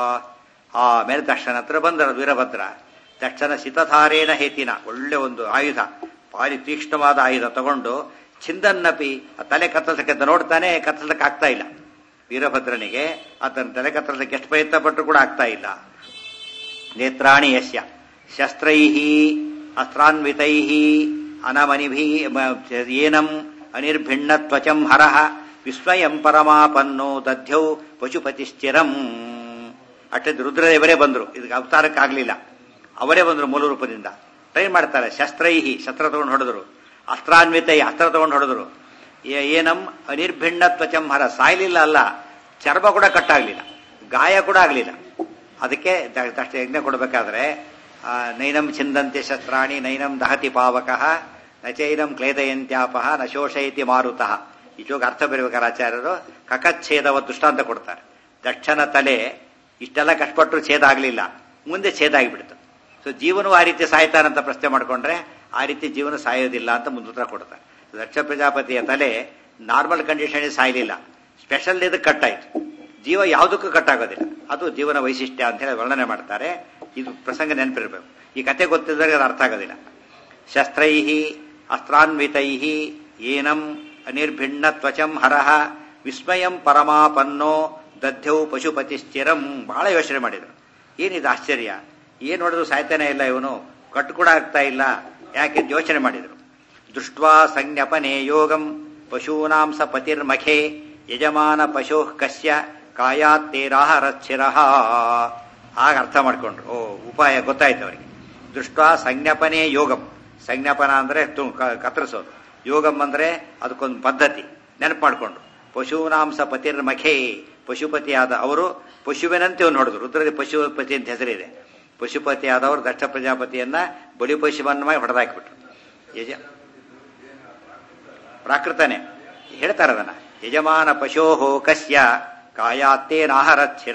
ಆಮೇಲೆ ದಕ್ಷನ ಹತ್ರ ಬಂದರು ವೀರಭದ್ರ ದಕ್ಷನ ಸಿತಧಾರೇಣ ಹೇತಿನ ಒಳ್ಳೆ ಒಂದು ಆಯುಧ ಭಾರಿ ತೀಕ್ಷ್ಣವಾದ ಆಯುಧ ತಗೊಂಡು ಛಿಂದನ್ನಪಿ ಆ ತಲೆ ಕತ್ತರಿಸಕ್ಕೆ ಅಂತ ನೋಡ್ತಾನೆ ಕತ್ತರಿಸಕ್ಕೆ ಆಗ್ತಾ ಇಲ್ಲ ವೀರಭದ್ರನಿಗೆ ಆತನ ತಲೆ ಕತ್ತರಿಸಕ್ಕೆ ಎಷ್ಟು ಪ್ರಯತ್ನ ಪಟ್ಟರು ಕೂಡ ಆಗ್ತಾ ಇಲ್ಲ ನೇತ್ರಾಣಿ ಯಸ್ಯ ಶಸ್ತ್ರೈ ಅಸ್ತ್ರಾನ್ವಿತೈ ಅನಮನಿಭಿ ಏನಂ ಅನಿರ್ಭಿಣ್ಣ ತ್ವಚಂ ಹರಃ ವಿಸ್ಮಯಂ ಪರಮಾಪನ್ನೋ ದಧ್ಯೌ ಪಶುಪತಿಶ್ಚಿರಂ ಅಷ್ಟೇ ರುದ್ರದೇವರೇ ಬಂದರು ಇದಕ್ಕೆ ಅವತಾರಕ್ಕಾಗಲಿಲ್ಲ ಅವರೇ ಬಂದರು ಮೂಲ ರೂಪದಿಂದ ಟ್ರೈನ್ ಮಾಡ್ತಾರೆ ಶಸ್ತ್ರೈಹಿ ಶಸ್ತ್ರ ತಗೊಂಡು ಹೊಡೆದರು ಅಸ್ತ್ರಾನ್ವಿತೈ ಅಸ್ತ್ರ ತಗೊಂಡು ಹೊಡೆದರು ಏ- ಏನಂ ಅನಿರ್ಭಿಣ್ಣ ತ್ವಚಂ ಹರ ಸಾಯ್ಲಿಲ್ಲ ಅಲ್ಲ ಚರ್ಮ ಕೂಡ ಕಟ್ಟಾಗ್ಲಿಲ್ಲ ಗಾಯ ಕೂಡ ಆಗಲಿಲ್ಲ ಅದಕ್ಕೆ ದ- ದಕ್ಷ ಯಜ್ಞ ಕೊಡಬೇಕಾದ್ರೆ ಆ, ನೈನಂ ಚಿಂದಂತೆ ಶಸ್ತ್ರಾಣಿ ನೈನಂ ದಹತಿ ಪಾವಕಃ ನಚೈನಂ ಕ್ಲೇದಯಂತ್ಯಾಪಹ ನ ಶೋಷಯತಿ ಮಾರುತಃ ಇಚೋಗ ಅರ್ಥ ಬರಬೇಕಾದ್ರೆ ಆಚಾರ್ಯರು ಕಕಚ್ಛೇದವ ದೃಷ್ಟಾಂತ ಕೊಡ್ತಾರೆ ದಕ್ಷನ ತಲೆ ಇಷ್ಟೆಲ್ಲ ಕಷ್ಟಪಟ್ಟರು ಛೇದ ಆಗಲಿಲ್ಲ ಮುಂದೆ ಛೇದ ಆಗಿಬಿಡ್ತು ಸೊ ಜೀವನವು ಆ ರೀತಿ ಸಾಯ್ತಾರಂತ ಪ್ರಶ್ನೆ ಮಾಡ್ಕೊಂಡ್ರೆ ಆ ರೀತಿ ಜೀವನ ಸಾಯೋದಿಲ್ಲ ಅಂತ ಮುಂದುತ್ತರ ಕೊಡ್ತಾರೆ ದಕ್ಷ ಪ್ರಜಾಪತಿಯ ತಲೆ ನಾರ್ಮಲ್ ಕಂಡೀಷನ್ ಸಾಯಲಿಲ್ಲ ಸ್ಪೆಷಲ್ ಇದು ಕಟ್ಟಾಯ್ತು ಜೀವ ಯಾವುದಕ್ಕೂ ಕಟ್ಟಾಗೋದಿಲ್ಲ ಅದು ಜೀವನ ವೈಶಿಷ್ಟ್ಯ ಅಂತ ಹೇಳಿ ವರ್ಣನೆ ಮಾಡ್ತಾರೆ ಇದು ಪ್ರಸಂಗ ನೆನಪಿರಬೇಕು ಈ ಕತೆ ಗೊತ್ತಿದ್ದರೆ ಅದು ಅರ್ಥ ಆಗೋದಿಲ್ಲ ಶಸ್ತ್ರೈ ಅಸ್ತ್ರಾನ್ವಿತೈ ಏನಂ ಅನಿರ್ಭಿಣ್ಣ ತ್ವಚಂ ಹರಃ ವಿಸ್ಮಯಂ ಪರಮಾಪನ್ನೋ ದಧ್ಯೌ ಪಶುಪತಿಶ್ಚಿರಂ ಬಹಳ ಯೋಚನೆ ಮಾಡಿದರು ಏನಿದು ಆಶ್ಚರ್ಯ ಏನ್ ನೋಡಿದ್ರು ಸಾಯ್ತಾನೆ ಇಲ್ಲ ಇವನು ಕಟ್ಟು ಕೂಡ ಆಗ್ತಾ ಇಲ್ಲ ಯಾಕೆ ಅಂತ ಯೋಚನೆ ಮಾಡಿದರು ದೃಷ್ಟ್ವಾ ಸಂಜ್ಞಪನೆ ಯೋಗಂ ಪಶೂನಾಂ ಸ ಪತಿರ್ಮಖೆ ಯಜಮಾನ ಪಶು ಕಸ್ಯ ಕಾಯಾತ್ತೇರಾಹರಚ್ಛಿರ ಆಗ ಅರ್ಥ ಮಾಡ್ಕೊಂಡ್ರು ಓ ಉಪಾಯ ಗೊತ್ತಾಯ್ತು ಅವರಿಗೆ ದೃಷ್ಟ ಸಂಜ್ಞಾಪನೆ ಯೋಗಂ ಸಂಜ್ಞಾಪನ ಅಂದ್ರೆ ತು- ಕ- ಕತ್ತರಿಸೋದು ಯೋಗಂ ಅಂದ್ರೆ ಅದಕ್ಕೊಂದು ಪದ್ಧತಿ ನೆನಪು ಮಾಡ್ಕೊಂಡ್ರು ಪಶೂನಾಂಸ ಪತಿರ್ಮಖೆ ಪಶುಪತಿಯಾದ ಅವರು ಪಶುವಿನಂತೆ ಒಂದು ಹೊಡೆದ್ರು ರುದ್ರದಿ ಪಶುಪತಿ ಅಂತ ಹೆಸರಿದೆ ಪಶುಪತಿ ಆದವರು ದಕ್ಷ ಪ್ರಜಾಪತಿಯನ್ನ ಬಲಿ ಪಶುವನ್ನಾಗಿ ಹೊಡೆದಾಕ್ಬಿಟ್ರು ಯಜ ಪ್ರಾಕೃತನೆ ಹೇಳ್ತಾರೆ ಅದನ್ನ ಯಜಮಾನ ಪಶೋಹೋ ಕಸ್ಯ ಕಾಯಾತ್ತೇನಾಹರಚ್ಛಿರ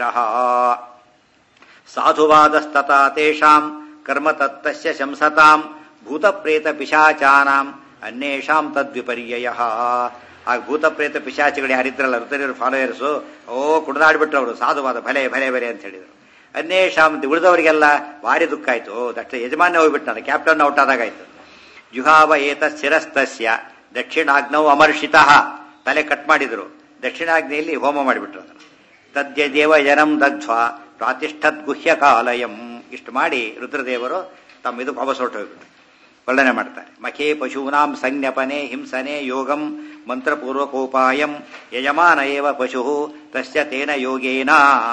ಸಾಧುವಾದಸ್ತತಾ ತೇಷಾಂ ಕರ್ಮ ತತ್ತಸ್ಯ ಶಂಸತಾಂ ಭೂತಪ್ರೇತ ಪಿಶಾಚಾನಾಂ ಅನ್ಯೇಷಾಂ ತದ್ವಿಪರ್ಯಯ ಆ ಭೂತಪ್ರೇತ ಪಿಶಾಚಿಗಳು ಯಾರಿದ್ರಲ್ಲ ಋತರಿಯರು ಫಾಲೋಯರ್ಸು ಓ ಕುಡಿದಾಡ್ಬಿಟ್ರು ಅವರು ಸಾಧುವಾದ ಭಲೆ ಭಲೆ ಭಲೆ ಅಂತ ಹೇಳಿದರು ಅನ್ಯೇಷಾಂ ಉಳಿದವರಿಗೆಲ್ಲ ಭಾರಿ ದುಃಖ ಆಯ್ತು ಓ ದಕ್ಷ ಯಜಮಾನ್ಯ ಹೋಗ್ಬಿಟ್ಟ ಕ್ಯಾಪ್ಟನ್ ಔಟ್ ಆದಾಗಾಯ್ತು ಜುಹಾವ ಏತ ಶಿರಸ್ತಸ್ಯ ದಕ್ಷಿಣಾಗ್ನೌ ಅಮರ್ಷಿತ ತಲೆ ಕಟ್ ಮಾಡಿದ್ರು ದಕ್ಷಿಣಾಗ್ನಿಯಲ್ಲಿ ಹೋಮ ಮಾಡಿಬಿಟ್ರು ಅದನ್ನು ತದ್ಯದೇವ ಜನಂ ದಧ್ವ ಪ್ರಾತಿಷ್ಠದ್ ಗುಹ್ಯ ಕಾಲಯಂ ಇಷ್ಟು ಮಾಡಿ ರುದ್ರದೇವರು ತಮ್ಮ ಇದು ವಾಪಸ್ ಹೊರಟು ಹೋಗ್ಬಿಟ್ರು ವರ್ಣನೆ ಮಾಡ್ತಾರೆ ಮಖೇ ಪಶೂನಾಂ ಸಂಜ್ಞಪನೆ ಹಿಂಸನೆ ಯೋಗಂ ಮಂತ್ರಪೂರ್ವಕೋಪಾಯಂ ಯಜಮಾನ ಏವ ಪಶು ತಸ್ಯ ತೇನ ಯೋಗೇನ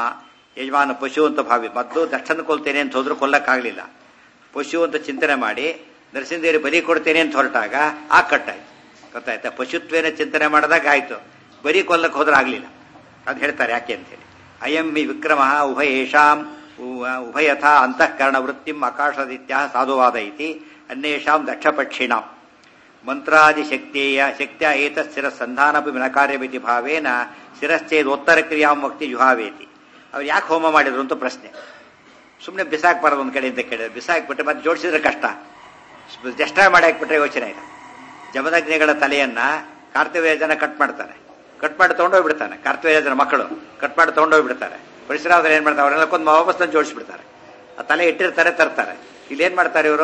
ಯಜಮಾನ ಪಶು ಅಂತ ಭಾವಿ ಮೊದಲು ದಕ್ಷನ ಕೊಲ್ತೇನೆ ಅಂತ ಹೋದ್ರು ಕೊಲ್ಲಕ್ಕಾಗಲಿಲ್ಲ ಪಶು ಅಂತ ಚಿಂತನೆ ಮಾಡಿ ನರಸಿಂಹದೇವಿ ಬಲಿ ಕೊಡ್ತೇನೆ ಅಂತ ಹೊರಟಾಗ ಆ ಕಟ್ಟಾಯ್ತು ಗೊತ್ತಾಯ್ತಾ ಪಶುತ್ವೇನ ಚಿಂತನೆ ಮಾಡಿದಾಗ ಆಯ್ತು ಬರೀ ಕೊಲ್ಲಕ್ಕೆ ಹೋದ್ರೆ ಆಗಲಿಲ್ಲ ಅದು ಹೇಳ್ತಾರೆ ಯಾಕೆ ಅಂತೇಳಿ ಅಯಂ ಹಿ ವಿಕ್ರಮ ಉಭಯೇಷಾಂ ಉಭಯಥ ಅಂತಃಕರಣ ವೃತ್ತಿಂ ಆಕಾಶದಿತ್ಯ ಸಾಧುವಾದ ಇತಿ ಅನ್ಯೇಷಾಂ ದಕ್ಷಪಕ್ಷಿಣಾಂ ಮಂತ್ರಾದಿ ಶಕ್ತಿಯ ಶಕ್ತಿಯ ಏತಸ್ಥಿರ ಸಂಧಾನಪಿ ವಿನಕಾರ್ಯಮಿತಿ ಭಾವೇನ ಶಿರಶ್ಚೇದೋತ್ತರ ಕ್ರಿಯಾಂ ವಕ್ತಿ ಜುಹಾವೇತಿ ಅವ್ರು ಯಾಕೆ ಹೋಮ ಮಾಡಿದ್ರು ಅಂತ ಪ್ರಶ್ನೆ ಸುಮ್ಮನೆ ಬಿಸಾಕ್ಬಾರದು ಒಂದು ಕಡೆ ಅಂತ ಕೇಳಿದ್ರೆ ಬಿಸಾಕ್ಬಿಟ್ರೆ ಮತ್ತೆ ಜೋಡಿಸಿದ್ರೆ ಕಷ್ಟ ಜಷ್ಟ ಮಾಡಿ ಹಾಕ್ಬಿಟ್ರೆ ಯೋಚನೆ ಇಲ್ಲ ಜಮದಗ್ನಿಗಳ ತಲೆಯನ್ನ ಕಾರ್ತಿವೇಜನ ಕಟ್ ಮಾಡ್ತಾರೆ ಕಟ್ ಮಾಡಿ ತಗೊಂಡೋಗ್ಬಿಡ್ತಾನೆ ಕಾರ್ತಿವೇಜನ ಮಕ್ಕಳು ಕಟ್ ಮಾಡಿ ತಗೊಂಡೋಗ್ಬಿಡ್ತಾರೆ ಪರಿಸರದಲ್ಲಿ ಏನ್ ಮಾಡ್ತಾರೆ ಅವರೆಲ್ಲ ಕೊಂದು ವಾಪಸ್ ತಂದು ಜೋಡಿಸ್ಬಿಡ್ತಾರೆ ಆ ತಲೆ ಇಟ್ಟಿರ್ತಾರೆ ತರ್ತಾರೆ ಇಲ್ಲಿ ಏನ್ ಮಾಡ್ತಾರೆ ಇವರು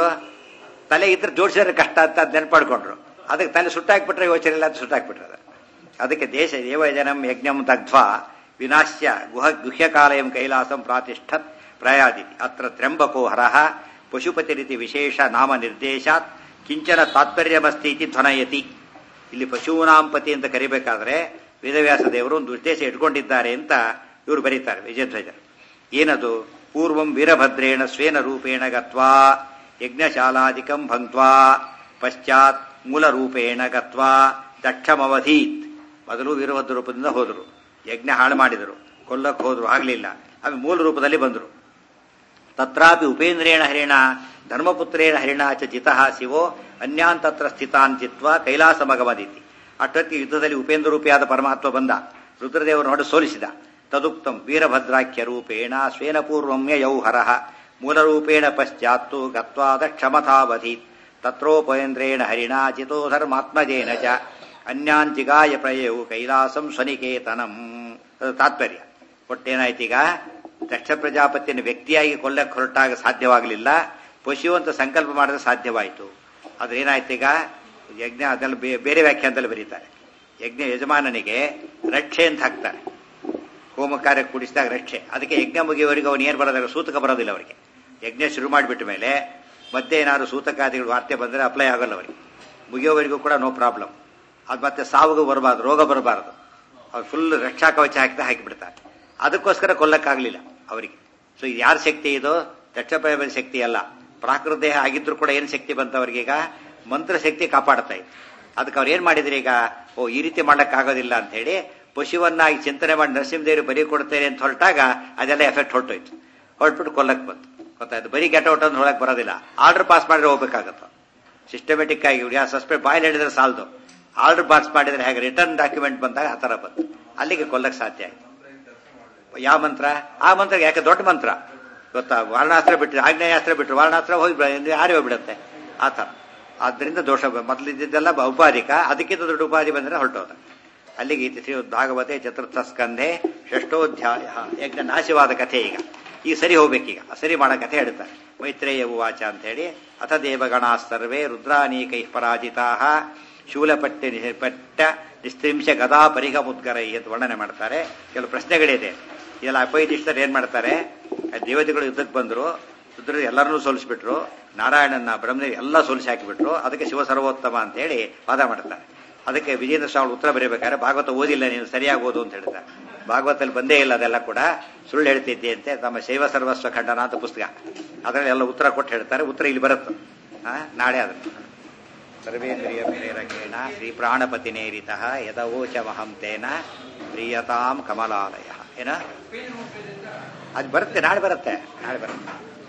ತಲೆ ಇದ್ರೆ ಜೋಡಿಸಿದ್ರೆ ಕಷ್ಟ ಅಂತ ಅದ್ ನೆನ್ಪಾಡ್ಕೊಂಡ್ರು ಅದಕ್ಕೆ ತಲೆ ಸುಟ್ಟಾಕ್ಬಿಟ್ರೆ ಯೋಚನೆ ಇಲ್ಲ ಅಂತ ಸುಟ್ಟಾಕ್ಬಿಟ್ರೆ ಅದಕ್ಕೆ ದೇಶ ದೇವಜನಂ ಯಜ್ಞಂ ದಗ್ಧ್ವಾ ವಿನಾಶ್ಯ ಗುಹ ಗುಹ್ಯಕಾಲಯಂ ಕೈಲಾಸಂ ಪ್ರಾತಿಷ್ಠತ್ ಪ್ರಯಾದಿ ಅತ್ರ ತ್ರ್ಯಂಬಕೋ ಹರಃ ಪಶುಪತಿರಿತಿ ವಿಶೇಷ ನಾಮ ನಿರ್ದೇಶಾತ್ ಕಿಂಚನ ತಾತ್ಪರ್ಯಮಸ್ತಿ ಇತಿ ಧ್ವನಯತಿ ಇಲ್ಲಿ ಪಶೂನಾಂಪತಿ ಅಂತ ಕರಿಬೇಕಾದ್ರೆ ವೇದವ್ಯಾಸ ದೇವರು ಒಂದು ಉದ್ದೇಶ ಇಟ್ಕೊಂಡಿದ್ದಾರೆ ಅಂತ ಇವರು ಬರೀತಾರೆ ವಿಜಯಧ್ವಜರು ಏನದು ಪೂರ್ವಂ ವೀರಭದ್ರೇಣ ಸ್ವೇನ ರೂಪೇಣ ಗತ್ವಾ ಯಜ್ಞಶಾಲಾದಿಕಂ ಭಂಕ್ವಾ ಪಶ್ಚಾತ್ ಮೂಲ ರೂಪೇಣ ಗತ್ವಾ ದಕ್ಷಮವಧೀತ್ ಮೊದಲು ವೀರಭದ್ರ ರೂಪದಿಂದ ಹೋದರು ಯಜ್ಞ ಹಾಳು ಮಾಡಿದರು ಕೊಲ್ಲಕ್ಕೆ ಹೋದ್ರು ಆಗ್ಲಿಲ್ಲ ಆಮೇಲೆ ಮೂಲ ರೂಪದಲ್ಲಿ ಬಂದರು ತತ್ರಾಪಿ ಉಪೇಂದ್ರೇಣ ಹರಿಣ ಧರ್ಮಪುತ್ರೇಣ ಹರಿಣ ಚ ಜಿತಃ ಶಿವೋ ಅನ್ಯಾನ್ ತತ್ರ ಸ್ಥಿತಾನ್ ಚಿತ್ವ ಕೈಲಾಸಮಗಮದಿತಿ ಅಷ್ಟೊತ್ತಿಗೆ ಯುದ್ಧದಲ್ಲಿ ಉಪೇಂದ್ರ ರೂಪಿಯಾದ ಪರಮಾತ್ಮ ಬಂದ ರುದ್ರದೇವರು ನೋಡಿ ಸೋಲಿಸಿದ ತದುಕ್ತಂ ವೀರಭದ್ರಾಖ್ಯ ರೂಪೇಣ ಸ್ವೇನ ಪೂರ್ವಮ್ಯ ಯೌಹರಃ ಮೂಲರೂಪೇಣ ಪಶ್ಚಾತ್ತು ಗತ್ವಾ ದಕ್ಷಮಥಾವಧೀತ್ ತತ್ರೋಪೇಂದ್ರೇಣ ಹರಿಣ ಚಿತೋ ಧರ್ಮಾತ್ಮಜೇನ ಚ ಅನ್ಯಾನ್ ಜಿಗಾಯ ಪ್ರಯವು ಕೈಲಾಸಂ ಸ್ವನಿಕೇತನಂ ಅದು ತಾತ್ಪರ್ಯ ಒಟ್ಟೇನಾಯ್ತೀಗ ದಕ್ಷ ಪ್ರಜಾಪತಿಯನ್ನು ವ್ಯಕ್ತಿಯಾಗಿ ಕೊಲ್ಲಕ್ಕೆ ಹೊರಟಾಗ ಸಾಧ್ಯವಾಗಲಿಲ್ಲ ಪಶು ಅಂತ ಸಂಕಲ್ಪ ಮಾಡಿದ್ರೆ ಸಾಧ್ಯವಾಯಿತು ಆದ್ರೆ ಏನಾಯ್ತೀಗ ಯಜ್ಞ ಅದೆಲ್ಲ ಬೇರೆ ವ್ಯಾಖ್ಯಾನದಲ್ಲಿ ಬರೀತಾರೆ ಯಜ್ಞ ಯಜಮಾನನಿಗೆ ರಕ್ಷೆ ಅಂತ ಹಾಕ್ತಾರೆ ಹೋಮ ಕಾರ್ಯ ಕೂಡಿಸಿದಾಗ ರಕ್ಷೆ ಅದಕ್ಕೆ ಯಜ್ಞ ಮುಗಿಯವರೆಗೆ ಅವನು ಏನು ಬರೋದಿಲ್ಲ ಸೂತಕ ಬರೋದಿಲ್ಲ ಅವರಿಗೆ ಯಜ್ಞ ಶುರು ಮಾಡಿಬಿಟ್ಟ ಮೇಲೆ ಮತ್ತೆ ಏನಾದ್ರು ಸೂತಕಾದಿಗಳು ವಾರ್ತೆ ಬಂದರೆ ಅಪ್ಲೈ ಆಗಲ್ಲ ಅವರಿಗೆ ಮುಗಿಯೋವರೆಗೂ ಕೂಡ ನೋ ಪ್ರಾಬ್ಲಮ್ ಅದು ಮತ್ತೆ ಸಾವಿಗೂ ಬರಬಾರ್ದು ರೋಗ ಬರಬಾರದು ಅವ್ರು ಫುಲ್ ರಕ್ಷಾ ಕವಚ ಹಾಕಿದ ಹಾಕಿಬಿಡ್ತಾರೆ ಅದಕ್ಕೋಸ್ಕರ ಕೊಲ್ಲಕ್ಕಾಗಲಿಲ್ಲ ಅವರಿಗೆ ಸೊ ಇದು ಯಾರ ಶಕ್ತಿ ಇದು ದಕ್ಷಪ್ರಯ ಶಕ್ತಿ ಅಲ್ಲ ಪ್ರಾಕೃತ ದೇಹ ಆಗಿದ್ರು ಕೂಡ ಏನು ಶಕ್ತಿ ಬಂತ ಅವರಿಗೀಗ ಮಂತ್ರ ಶಕ್ತಿ ಕಾಪಾಡ್ತಾ ಇತ್ತು ಅದಕ್ಕೆ ಅವ್ರು ಏನ್ ಮಾಡಿದ್ರಿ ಈಗ ಓ ಈ ರೀತಿ ಮಾಡಕ್ಕಾಗೋದಿಲ್ಲ ಅಂತ ಹೇಳಿ ಪಶುವನ್ನಾಗಿ ಚಿಂತನೆ ಮಾಡಿ ನರಸಿಂಹದೇವರು ಬರಿ ಕೊಡ್ತೇನೆ ಅಂತ ಹೊರಟಾಗ ಅದೆಲ್ಲ ಎಫೆಕ್ಟ್ ಹೊರಟೋಯ್ತು ಹೊರಟ್ಬಿಟ್ಟು ಕೊಲ್ಲಕ್ ಬಂತು ಗೊತ್ತಾಯ್ತು ಬರೀ ಗೆಟ್ ಔಟ್ ಅಂತ ಹೊಳಕ್ ಬರೋದಿಲ್ಲ ಆರ್ಡರ್ ಪಾಸ್ ಮಾಡಿದ್ರೆ ಹೋಗ್ಬೇಕಾಗತ್ತೆ ಸಿಸ್ಟಮೆಟಿಕ್ ಆಗಿ ಯಾ ಸಸ್ಪೆಂಡ್ ಬಾಯಲ್ಲಿ ಹೇಳಿದ್ರೆ ಸಾಲದು ಆರ್ಡರ್ ಪಾಸ್ ಮಾಡಿದ್ರೆ ಹೇಗೆ ರಿಟರ್ನ್ ಡಾಕ್ಯುಮೆಂಟ್ ಬಂದಾಗ ಆ ತರ ಬಂತು ಅಲ್ಲಿಗೆ ಕೊಲ್ಲಕ್ ಸಾಧ್ಯ ಆಯ್ತು ಯಾವ ಮಂತ್ರ ಆ ಮಂತ್ರ ಯಾಕೆ ದೊಡ್ಡ ಮಂತ್ರ ಗೊತ್ತಾ ವರ್ಣಾಸ್ತ್ರ ಬಿಟ್ಟರೆ ಆಗ್ನೇಯಾಸ್ತ್ರ ಬಿಟ್ಟರು ವರ್ಣಾಸ್ತ್ರ ಹೋಗಿ ಯಾರೇ ಹೋಗ್ಬಿಡುತ್ತೆ ಆ ಥರ ಆದ್ರಿಂದ ದೋಷ ಮೊದಲಿದ್ದೆಲ್ಲ ಉಪಾಧಿಕ ಅದಕ್ಕಿಂತ ದೊಡ್ಡ ಉಪಾಧಿ ಬಂದರೆ ಹೊರಟೋದ ಅಲ್ಲಿಗೆ ಇತಿ ಶ್ರೀ ಭಾಗವತೆ ಚತುರ್ಥ ಸ್ಕಂಧೆ ಷಷ್ಠೋಧ್ಯಾಯ ಯಜ್ಞ ನಾಶವಾದ ಕಥೆ ಈಗ ಈ ಸರಿ ಹೋಗ್ಬೇಕೀಗ ಸರಿ ಮಾಡೋ ಕಥೆ ಹೇಳ್ತಾರೆ ಮೈತ್ರೇಯ ಉವಾಚ ಅಂತ ಹೇಳಿ ಅಥ ದೇವಗಣಾ ಸರ್ವೇ ರುದ್ರಾನೀಕೈ ಪರಾಜಿತಾ ಶೂಲಪಟ್ಟೆ ಪಟ್ಟ ನಿಸ್ತ್ರಿಂಶ ಗದಾ ಪರಿಗ ಮುದ್ಗರೈ ಅಂತ ವರ್ಣನೆ ಮಾಡ್ತಾರೆ ಕೆಲವು ಪ್ರಶ್ನೆಗಳಿದೆ ಇದೆಲ್ಲ ಅಪೈತಿಷ್ಠರು ಏನ್ ಮಾಡ್ತಾರೆ ದೇವತೆಗಳು ಯುದ್ಧಕ್ಕೆ ಬಂದ್ರು ರುದ್ರ ಎಲ್ಲರನ್ನೂ ಸೋಲಿಸ್ಬಿಟ್ರು ನಾರಾಯಣನ ಬ್ರಹ್ಮದೇವಿ ಎಲ್ಲ ಸೋಲಿಸಿ ಹಾಕಿಬಿಟ್ರು ಅದಕ್ಕೆ ಶಿವ ಸರ್ವೋತ್ತಮ ಅಂತ ಹೇಳಿ ವಾದ ಮಾಡ್ತಾರೆ ಅದಕ್ಕೆ ವಿಜೇಂದ್ರ ಸ್ವಾಮಿ ಉತ್ತರ ಬರೀಬೇಕಾದ್ರೆ ಭಾಗವತ ಓದಿಲ್ಲ ನೀನು ಸರಿಯಾಗಿ ಓದು ಅಂತ ಹೇಳ್ತಾರೆ ಭಾಗವತದಲ್ಲಿ ಬಂದೇ ಇಲ್ಲ ಅದೆಲ್ಲ ಕೂಡ ಸುಳ್ಳು ಹೇಳ್ತಿದ್ದೆ ಅಂತೆ ತಮ್ಮ ಶೈವ ಸರ್ವಸ್ವ ಖಂಡನ ಅಂತ ಪುಸ್ತಕ ಅದರಲ್ಲಿ ಎಲ್ಲ ಉತ್ತರ ಕೊಟ್ಟು ಹೇಳ್ತಾರೆ ಉತ್ತರ ಇಲ್ಲಿ ಬರುತ್ತೆ ನಾಳೆ ಅದನ್ನು ಸರ್ವೇಂದ್ರಿಯ ಪ್ರೇರಕೇಣ ಶ್ರೀ ಪ್ರಾಣಪತಿ ನೇರಿತ ಯದವೋಚ ಮಹಂತೇನ ಪ್ರಿಯತಾಂ ಕಮಲಾಲಯ ಏನ ಅದು ಬರುತ್ತೆ ನಾಳೆ ಬರುತ್ತೆ ನಾಳೆ ಬರುತ್ತೆ